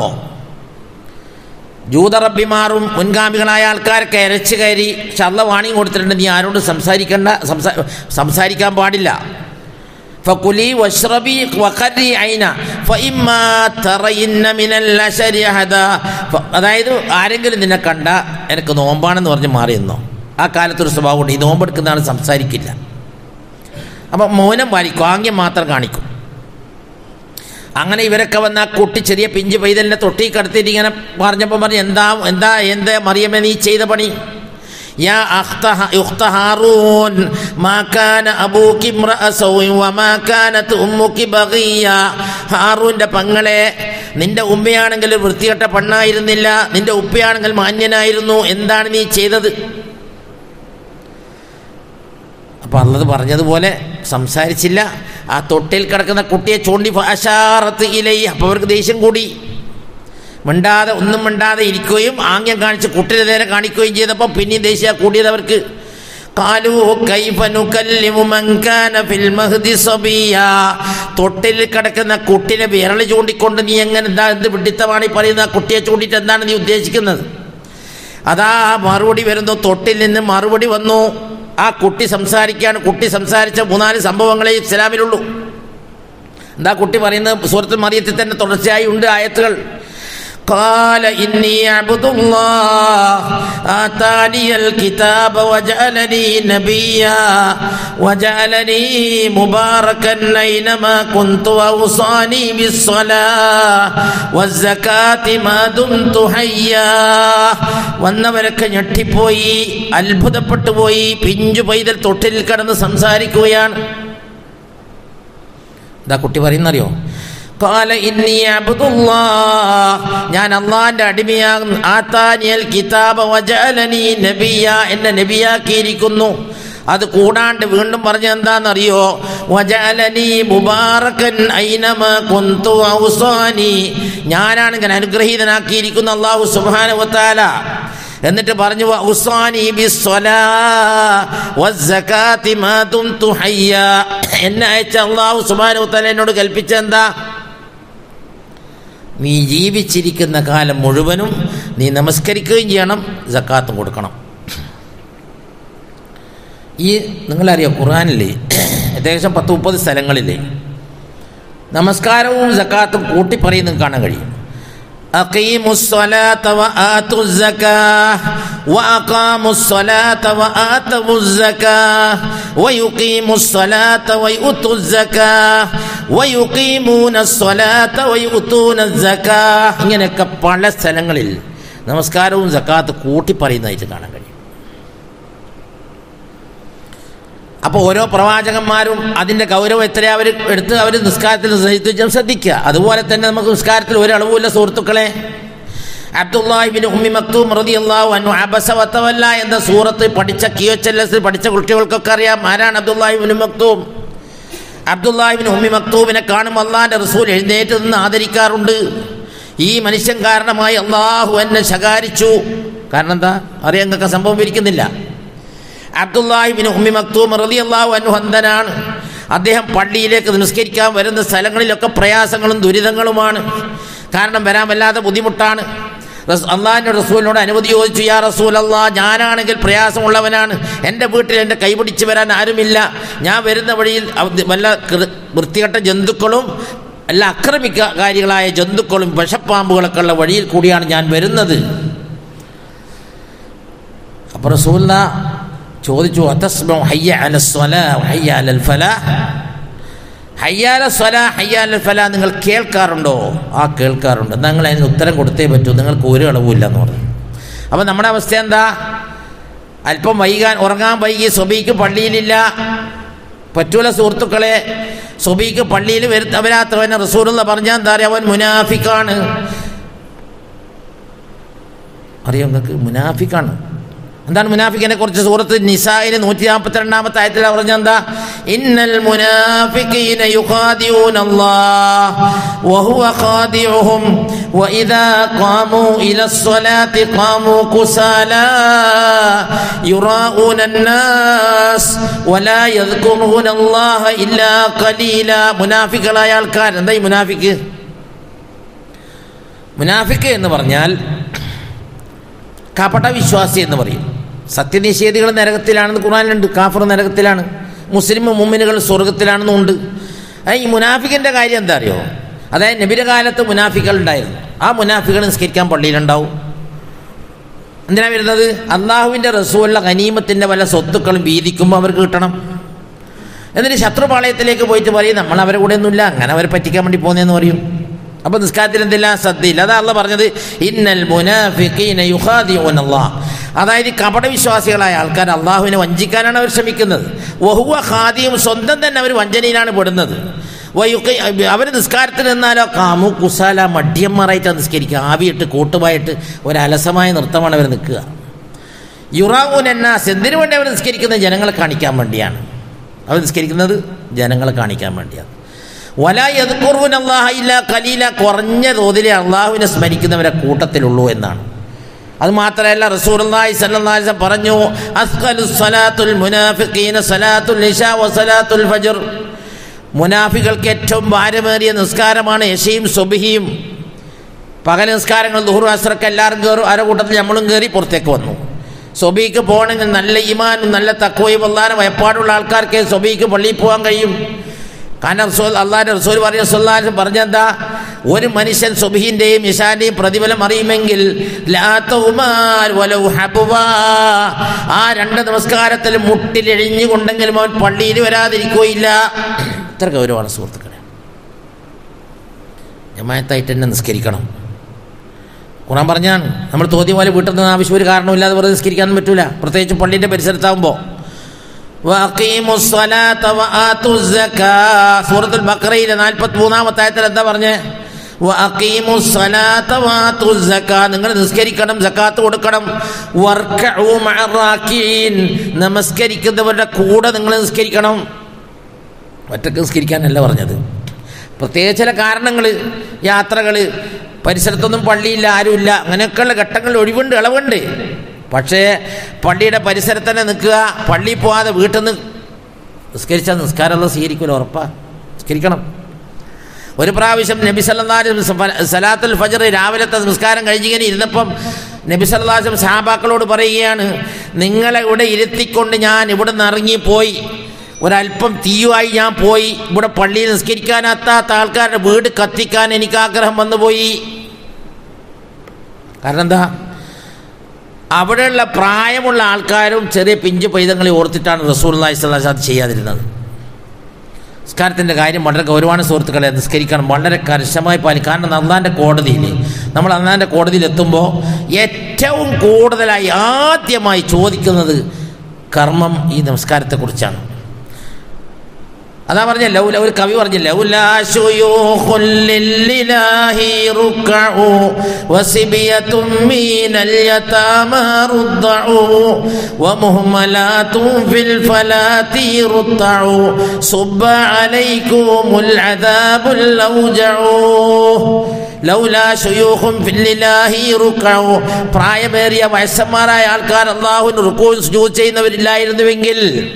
[SPEAKER 1] ജൂതറബിമാറും മുൻഗാമികളായ ആൾക്കാരൊക്കെ ഇരച്ചു കയറി ശല്ല വാണി കൊടുത്തിട്ടുണ്ട് നീ ആരോടും സംസാരിക്കണ്ട സംസാ സംസാരിക്കാൻ പാടില്ല فكلي واشربي وقري عينا فإما ترين من الأشر أحدا ف- അതായത് ആരെങ്കിലും നിന്നെ കണ്ട എനിക്ക് നോമ്പാണെന്ന് പറഞ്ഞ് മാറി നിന്നോ ആ കാലത്തൊരു സ്വഭാവമുണ്ട് ഈ നോമ്പെടുക്കുന്ന ആൾ സംസാരിക്കില്ല അപ്പം മൗനം പാലിക്കും ആംഗ്യം മാത്രം കാണിക്കും അങ്ങനെ ഇവരൊക്കെ വന്ന് ആ കുട്ടി ചെറിയ പിഞ്ച് പൈതലിനെ തൊട്ടി കടത്തിയിട്ട് ഇങ്ങനെ പറഞ്ഞപ്പോൾ പറഞ്ഞു എന്താ എന്താ എന്താ മറിയമേ നീ ചെയ്ത പണി യാ അഖ്ത ഹ- ഉഖ്ത ഹാറൂൻ മാ കാന അബൂക്കി ഇമ്രഅ സൗഇൻ വമാ കാനത് ഉമ്മുക്കി ബഗിയ ഹാറൂന്റെ പങ്ങളെ നിന്റെ ഉമ്മയാണെങ്കിൽ ഒരു വൃത്തികെട്ട പെണ്ണായിരുന്നില്ല നിന്റെ ഉപ്പയാണെങ്കിൽ മാന്യനായിരുന്നു എന്താണ് നീ ചെയ്തത് അപ്പോൾ അള്ളത് പറഞ്ഞതുപോലെ സംസാരിച്ചില്ല ആ തൊട്ടിൽ കിടക്കുന്ന കുട്ടിയെ ചൂണ്ടി ഫാശാറത്ത് ഇലൈ അപ്പോൾ അവർക്ക് ദേഷ്യം കൂടി മിണ്ടാതെ ഒന്നും മിണ്ടാതെ ഇരിക്കുകയും ആംഗ്യം കാണിച്ച് കുട്ടിയുടെ നേരെ കാണിക്കുകയും ചെയ്തപ്പോൾ പിന്നെയും ദേഷ്യ കൂടിയത് അവർക്ക് കാലു കൈഫ നുകല്ലിമു മൻ കാന ഫിൽ മഹ്ദി സബിയ തൊട്ടിൽ കിടക്കുന്ന കുട്ടിനെ വിരൽ ചൂണ്ടിക്കൊണ്ട് നീ എങ്ങനെ എന്താ എന്ത് വിഡിത്തമാണ് ഈ പറയുന്ന ആ കുട്ടിയെ ചൂണ്ടിയിട്ട് എന്താണ് നീ ഉദ്ദേശിക്കുന്നത് അതാ മറുപടി വരുന്നു തൊട്ടിൽ നിന്ന് മറുപടി വന്നു ആ കുട്ടി സംസാരിക്കുകയാണ് കുട്ടി സംസാരിച്ച മൂന്നാല് സംഭവങ്ങളെ ഇസ്ലാമിലുള്ളൂ എന്താ കുട്ടി പറയുന്നത് സൂറത്തുൽ മറിയത്തിൽ തന്നെ തുടർച്ചയായി ഉണ്ട് ആയത്തുകൾ قال إني عبد الله آتاني الكتاب وجعلني نبيا وجعلني مباركا أينما كنت وأوصاني بالصلاة والزكاة ما دمت حيا വന്നവരൊക്കെ ഞെട്ടിപ്പോയി അത്ഭുതപ്പെട്ടു പോയി പിഞ്ചു പൈതൽ തൊട്ടിൽ കിടന്ന് സംസാരിക്കുകയാണ് എന്താ കുട്ടി പറയുന്നറിയോ കാല ഇന്നി അബ്ദുല്ലാ ഞാൻ അള്ളാന്റെ അടിമയാകും ആത്താനിയൽ കിതാബ വജഅലനി നബിയ എന്നെ നബിയാക്കിയിരിക്കുന്നു അത് കൂടാണ്ട് വീണ്ടും പറഞ്ഞ എന്താണെന്നറിയോ വജഅലനി മുബാറക്കൻ ഐനമ കുന്തു ഔസാനി ഞാനാണ് ഇങ്ങനെ അനുഗ്രഹീതനാക്കിയിരിക്കുന്ന അള്ളാഹു സുബ്ഹാനഹു വതആല എന്നിട്ട് പറഞ്ഞു ഉസാനി ബിസ്സലാ വസ്സകാത്തി മാ ദുംതു ഹയ്യ എന്നെ അയച്ച അള്ളാഹു സുബ്ഹാനഹു വതആല എന്നോട് കൽപ്പിച്ച എന്താ നീ ജീവിച്ചിരിക്കുന്ന കാലം മുഴുവനും നീ നമസ്കരിക്കുകയും ചെയ്യണം സക്കാത്തും കൊടുക്കണം ഈ നിങ്ങളറിയാം ഖുർആനില്ലേ ഏകദേശം പത്ത് മുപ്പത് സ്ഥലങ്ങളില്ലേ നമസ്കാരവും സക്കാത്തും കൂട്ടി പറയുന്നത് കാണാൻ കഴിയും أقيموا الصلاة وآتوا الزكاة وأقاموا الصلاة وآتوا الزكاة ويقيموا الصلاة ويؤتوا الزكاة ويقيمون الصلاة ويؤتون الزكاة ഇങ്ങനെയൊക്കെ പല സ്ഥലങ്ങളിൽ നമസ്കാരവും സക്കാത്ത് കൂട്ടി പറയുന്നതായിട്ട് കാണാൻ കഴിയും അപ്പോൾ ഓരോ പ്രവാചകന്മാരും അതിൻ്റെ ഗൗരവം എത്ര അവർ എടുത്ത് അവർ നിസ്കാരത്തിൽ നിർവഹിച്ചും ശ്രദ്ധിക്കുക അതുപോലെ തന്നെ നമുക്ക് നിസ്കാരത്തിൽ ഒരു അളവുമില്ല സുഹൃത്തുക്കളെ അബ്ദുല്ലാഹിബിൻ ഉമ്മി മക്തൂം റളിയല്ലാഹു അൻഹു അബസ വതവല്ല എന്ന സൂറത്ത് പഠിച്ച കിയോച്ചല്ലസിൽ പഠിച്ച കുട്ടികൾക്കൊക്കെ അറിയാം ആരാണ് അബ്ദുല്ലാഹിബിൻ മക്തൂം അബ്ദുല്ലാഹിബിൻ ഉമ്മി മക്തൂമിനെ കാണുമ്പോൾ അള്ളാഹിൻ്റെ റസൂൽ എഴുന്നേറ്റ് നിന്ന് ആദരിക്കാറുണ്ട് ഈ മനുഷ്യൻ കാരണമായി അള്ളാഹു എന്നെ ശകാരിച്ചു കാരണം എന്താ അറിയാൻ നിങ്ങൾക്ക് സംഭവം ഇരിക്കുന്നില്ല അബ്ദുല്ലാഹിബിൻ ഉമ്മി മക്തൂം റളിയല്ലാഹു അൻഹു അന്ധനാണ് അദ്ദേഹം പള്ളിയിലേക്ക് നിസ്കരിക്കാൻ വരുന്ന സ്ഥലങ്ങളിലൊക്കെ പ്രയാസങ്ങളും ദുരിതങ്ങളുമാണ് കാരണം വരാൻ വല്ലാതെ ബുദ്ധിമുട്ടാണ് റസ് അള്ളാഹിൻ്റെ റസൂലിനോട് അനുമതി ചോദിച്ചു യാ റസൂൽ അള്ളാ ഞാനാണെങ്കിൽ പ്രയാസമുള്ളവനാണ് എൻ്റെ വീട്ടിൽ എൻ്റെ കൈപിടിച്ച് വരാൻ ആരുമില്ല ഞാൻ വരുന്ന വഴിയിൽ അവ- വല്ല കൃ- വൃത്തികെട്ട ജന്തുക്കളും അല്ല അക്രമിക്കാരികളായ ജന്തുക്കളും വിഷപ്പാമ്പുകളൊക്കെ ഉള്ള വഴിയിൽ കൂടിയാണ് ഞാൻ വരുന്നത് അപ്പോൾ റസൂല്ല ചോദിച്ചു അത്തസ്മ ഹയ്യ അല സ്വല ഹയ്യ അലൽ ഫല ഹയ്യാല സ്വല ഹയ്യാല ഫല നിങ്ങൾ കേൾക്കാറുണ്ടോ ആ കേൾക്കാറുണ്ട് നിങ്ങൾ അതിന് ഉത്തരം കൊടുത്തേ പറ്റൂ നിങ്ങൾക്ക് ഒരു ഇളവുമില്ല എന്ന് പറഞ്ഞു അപ്പം നമ്മുടെ അവസ്ഥ എന്താ അല്പം വൈകാൻ ഉറങ്ങാൻ വൈകി സ്വബീക്ക് പള്ളിയിലില്ല പറ്റൂല സുഹൃത്തുക്കളെ സ്വബീക്ക് പള്ളിയിൽ വരുത്ത വരാത്തവനെ റസൂലുള്ള പറഞ്ഞാൽ എന്താ പറയുക അവൻ മുനാഫിക്കാണ് അറിയാം നിങ്ങൾക്ക് മുനാഫിക്കാണ് എന്താണ് മുനാഫിക്കിനെ കുറിച്ച് സൂറത്ത് നിസായിന് നൂറ്റി നാൽപ്പത്തി രണ്ടാമത്തെ ആയത്തിൽ പറഞ്ഞ എന്താ ഇന്നൽ മുനാഫിഖീന യുഖാദിഊന അല്ലാഹ് വഹുവ ഖാദിഉഹും വഇദാ ഖാമൂ ഇലസ്സലാത്തി ഖാമൂ കുസാലാ യുറാഊന الناس ولا يذكرون الله إلا قليلا മുനാഫിക്കുകളായ ആൾക്കാർ എന്താ ഈ മുനാഫിക്ക് മുനാഫിക്ക് എന്ന് പറഞ്ഞാൽ കപട വിശ്വാസി എന്ന് പറയും സത്യനിഷേധികൾ നരകത്തിലാണെന്ന് ഖുറാനിലുണ്ട് കാഫർ നരകത്തിലാണ് മുസ്ലിം മുമ്മിനുകൾ സ്വർഗത്തിലാണെന്നുണ്ട് ആ ഈ മുനാഫിക്കിൻ്റെ കാര്യം എന്താ അറിയോ അതായത് നബിയുടെ കാലത്ത് മുനാഫികൾ ഉണ്ടായിരുന്നു ആ മുനാഫികൾ നിസ്കരിക്കാൻ പള്ളിയിലുണ്ടാവും എന്തിനാ വരുന്നത് അള്ളാഹുവിൻ്റെ റസൂലുള്ള ഖനീമത്തിൻ്റെ വല്ല സ്വത്തുക്കളും വീതിക്കുമ്പോൾ അവർക്ക് കിട്ടണം എന്നിട്ട് ശത്രുപാളയത്തിലേക്ക് പോയിട്ട് പറയും നമ്മൾ അവരെ കൂടെ ഒന്നുമില്ല അങ്ങനെ അവരെ പറ്റിക്കാൻ വേണ്ടി പോകുന്നതെന്ന് പറയും അപ്പൊ നിസ്കാരത്തിൽ എന്തെല്ലാം ശ്രദ്ധയില്ല അതാ അല്ല പറഞ്ഞത് ഇന്നൽ മുനാഫിഖീന യുഖാദിഊന അല്ലാഹ് അതായത് കപടവിശ്വാസികളായ ആൾക്കാർ അള്ളാഹുവിനെ വഞ്ചിക്കാനാണ് അവർ ശ്രമിക്കുന്നത് വഹുവ ഖാദിയും സ്വന്തം തന്നെ അവർ വഞ്ചനയിലാണ് പെടുന്നത് അവർ നിസ്കാരത്തിൽ നിന്നാലോ കാമു കുസാല മഡ്യന്മാരായിട്ടാണ് നിസ്കരിക്കുക ആവിയിട്ട് കൂട്ടുമായിട്ട് ഒരു അലസമായ നൃത്തമാണ് അവർ നിൽക്കുക യുറാവൂൻ എന്നാസ് എന്തിനു വേണ്ടി അവർ നിസ്കരിക്കുന്നത് ജനങ്ങളെ കാണിക്കാൻ വേണ്ടിയാണ് അവർ നിസ്കരിക്കുന്നത് ജനങ്ങളെ കാണിക്കാൻ വേണ്ടിയാണ് വലായതുക്കുറുവിൻ അള്ളാഹ ഇല്ല കലീല കുറഞ്ഞ തോതിലെ അള്ളാഹുവിനെ സ്മരിക്കുന്നവരെ കൂട്ടത്തിലുള്ളൂ എന്നാണ് അത് മാത്രമല്ല റസൂലുള്ളാഹി സ്വല്ലല്ലാഹി അലൈഹി വസല്ലം പറഞ്ഞു അസ്ഖലു സ്വലാത്തുൽ മുനാഫിഖീന സ്വലാത്തുൽ ഇശാ വ സ്വലാത്തുൽ ഫജ്ർ മുനാഫികൾക്ക് ഏറ്റവും ഭാരമേറിയ നിസ്കാരമാണ് യശയും സുബഹിയും പകൽ നിസ്കാരങ്ങൾ ദുഹുർ അസ്രക്ക് എല്ലാവരും കയറും അര കൂട്ടത്തിൽ നമ്മളും കയറി പുറത്തേക്ക് വന്നു സൊബീക്ക് പോകണമെങ്കിൽ നല്ല ഇമാനും നല്ല തക്കവയും അള്ളാനും ഭയപ്പാടുള്ള ആൾക്കാർക്ക് സൊബീക്ക് പള്ളിയിൽ പോകാൻ കഴിയും കാരണം റസൂൽ അള്ളാഹിൻ്റെ റസൂൽ പറയുന്ന സുല്ലാൻ പറഞ്ഞെന്താ ഒരു മനുഷ്യൻ സുബഹിൻ്റെയും ഇഷാന്റെയും പ്രതിഫലം അറിയുമെങ്കിൽ ലാത്തവുമാൽ വലൗ ഹബുവാ. ആ രണ്ട് നമസ്കാരത്തിൽ മുട്ടിലെഴിഞ്ഞുകൊണ്ടെങ്കിലും അവൻ പള്ളിയിൽ വരാതിരിക്കുകയില്ല ഇത്ര ഗൗരവമാണ് സുഹൃത്തുക്കളെ ജമായത്തായിട്ട് തന്നെ നിസ്കരിക്കണം ഖുറാൻ പറഞ്ഞാണ് നമ്മൾ തോന്നിയ പോലെ വീട്ടിൽ നിന്ന് ആവശ്യം ഒരു കാരണമില്ലാതെ വെറുതെ നിസ്കരിക്കാനും പറ്റൂല പ്രത്യേകിച്ച് പള്ളിൻ്റെ പരിസരത്താകുമ്പോൾ സൂറത്തുൽ ബക്കറയിലെ നാൽപ്പത്തി മൂന്നാമത്തെ ആയത്തിൽ എന്താ പറഞ്ഞേ വഅഖീമു സ്വലാത്ത വാതു സക്കാ നിങ്ങൾ നിസ്കരിക്കണം സക്കാത്ത് കൊടുക്കണം വർക്കഉ മഅറാക്കീൻ നമസ്കരിക്കുന്നവരുടെ കൂടെ നിങ്ങൾ നിസ്കരിക്കണം ഒറ്റക്ക് നിസ്കരിക്കാനല്ല പറഞ്ഞത് പ്രത്യേക ചില കാരണങ്ങൾ യാത്രകൾ പരിസരത്തൊന്നും പള്ളിയില്ല ആരുമില്ല അങ്ങനെയൊക്കെയുള്ള ഘട്ടങ്ങളിൽ ഒഴിവുണ്ട് ഇളവുണ്ട് പക്ഷേ പള്ളിയുടെ പരിസരത്ത് തന്നെ നിൽക്കുക പള്ളിയിൽ പോകാതെ വീട്ടിൽ നിന്ന് നിസ്കരിച്ചാൽ നിസ്കാരമുള്ള സ്വീകരിക്കുമല്ലോ ഉറപ്പാ നിസ്കരിക്കണം ഒരു പ്രാവശ്യം നബി സല്ലാസ് സലാത്തുൽ ഫജർ രാവിലത്തെ നിസ്കാരം കഴിഞ്ഞിങ്ങനെ ഇരുന്നപ്പം നബി സല്ലാസും സാബാക്കളോട് പറയുകയാണ് നിങ്ങളെ ഇവിടെ ഇരുത്തിക്കൊണ്ട് ഞാൻ ഇവിടെ നിന്ന് ഇറങ്ങിപ്പോയി ഒരല്പം തീയുമായി ഞാൻ പോയി ഇവിടെ പള്ളിയിൽ നിസ്കരിക്കാനെത്താത്ത ആൾക്കാരുടെ വീട് കത്തിക്കാൻ എനിക്ക് ആഗ്രഹം വന്നുപോയി കാരണം എന്താ അവിടെയുള്ള പ്രായമുള്ള ആൾക്കാരും ചെറിയ പിഞ്ചു പൈതങ്ങളെ ഓർത്തിട്ടാണ് റസൂൽ അള്ളാഹി സ്വലാസ് അത് ചെയ്യാതിരുന്നത് നിസ്കാരത്തിൻ്റെ കാര്യം വളരെ ഗൗരവമാണ് സുഹൃത്തുക്കളെ നിസ്കരിക്കണം വളരെ കർശനമായി പാലിക്കും കാരണം അള്ളാൻ്റെ കോടതിയിൽ നമ്മൾ അള്ളാൻ്റെ കോടതിയിൽ എത്തുമ്പോൾ ഏറ്റവും കൂടുതലായി ആദ്യമായി ചോദിക്കുന്നത് കർമ്മം ഈ നമസ്കാരത്തെക്കുറിച്ചാണ് അതാ പറഞ്ഞ ലൗല ഒരു കവി പറഞ്ഞ ലൗലാ ശുയൂഖുൽ ലില്ലാഹി റുക്കഉ വസിബിയതും മീനൽ യതാമ റുദ്ദഉ വമുഹ്മലാതും ഫിൽ ഫലാത്തി റുദ്ദഉ സുബ്ബ അലൈക്കുമുൽ അദാബുൽ ഔജഉ ലൗലാ ശുയൂഖും ഫില്ലില്ലാഹി റുക്കഉ പ്രായമേറിയ വയസ്സന്മാരായ ആൾക്കാർ അള്ളാഹുവിന് റുക്കൂ സുജൂദ് ചെയ്യുന്നവരില്ലായിരുന്നുവെങ്കിൽ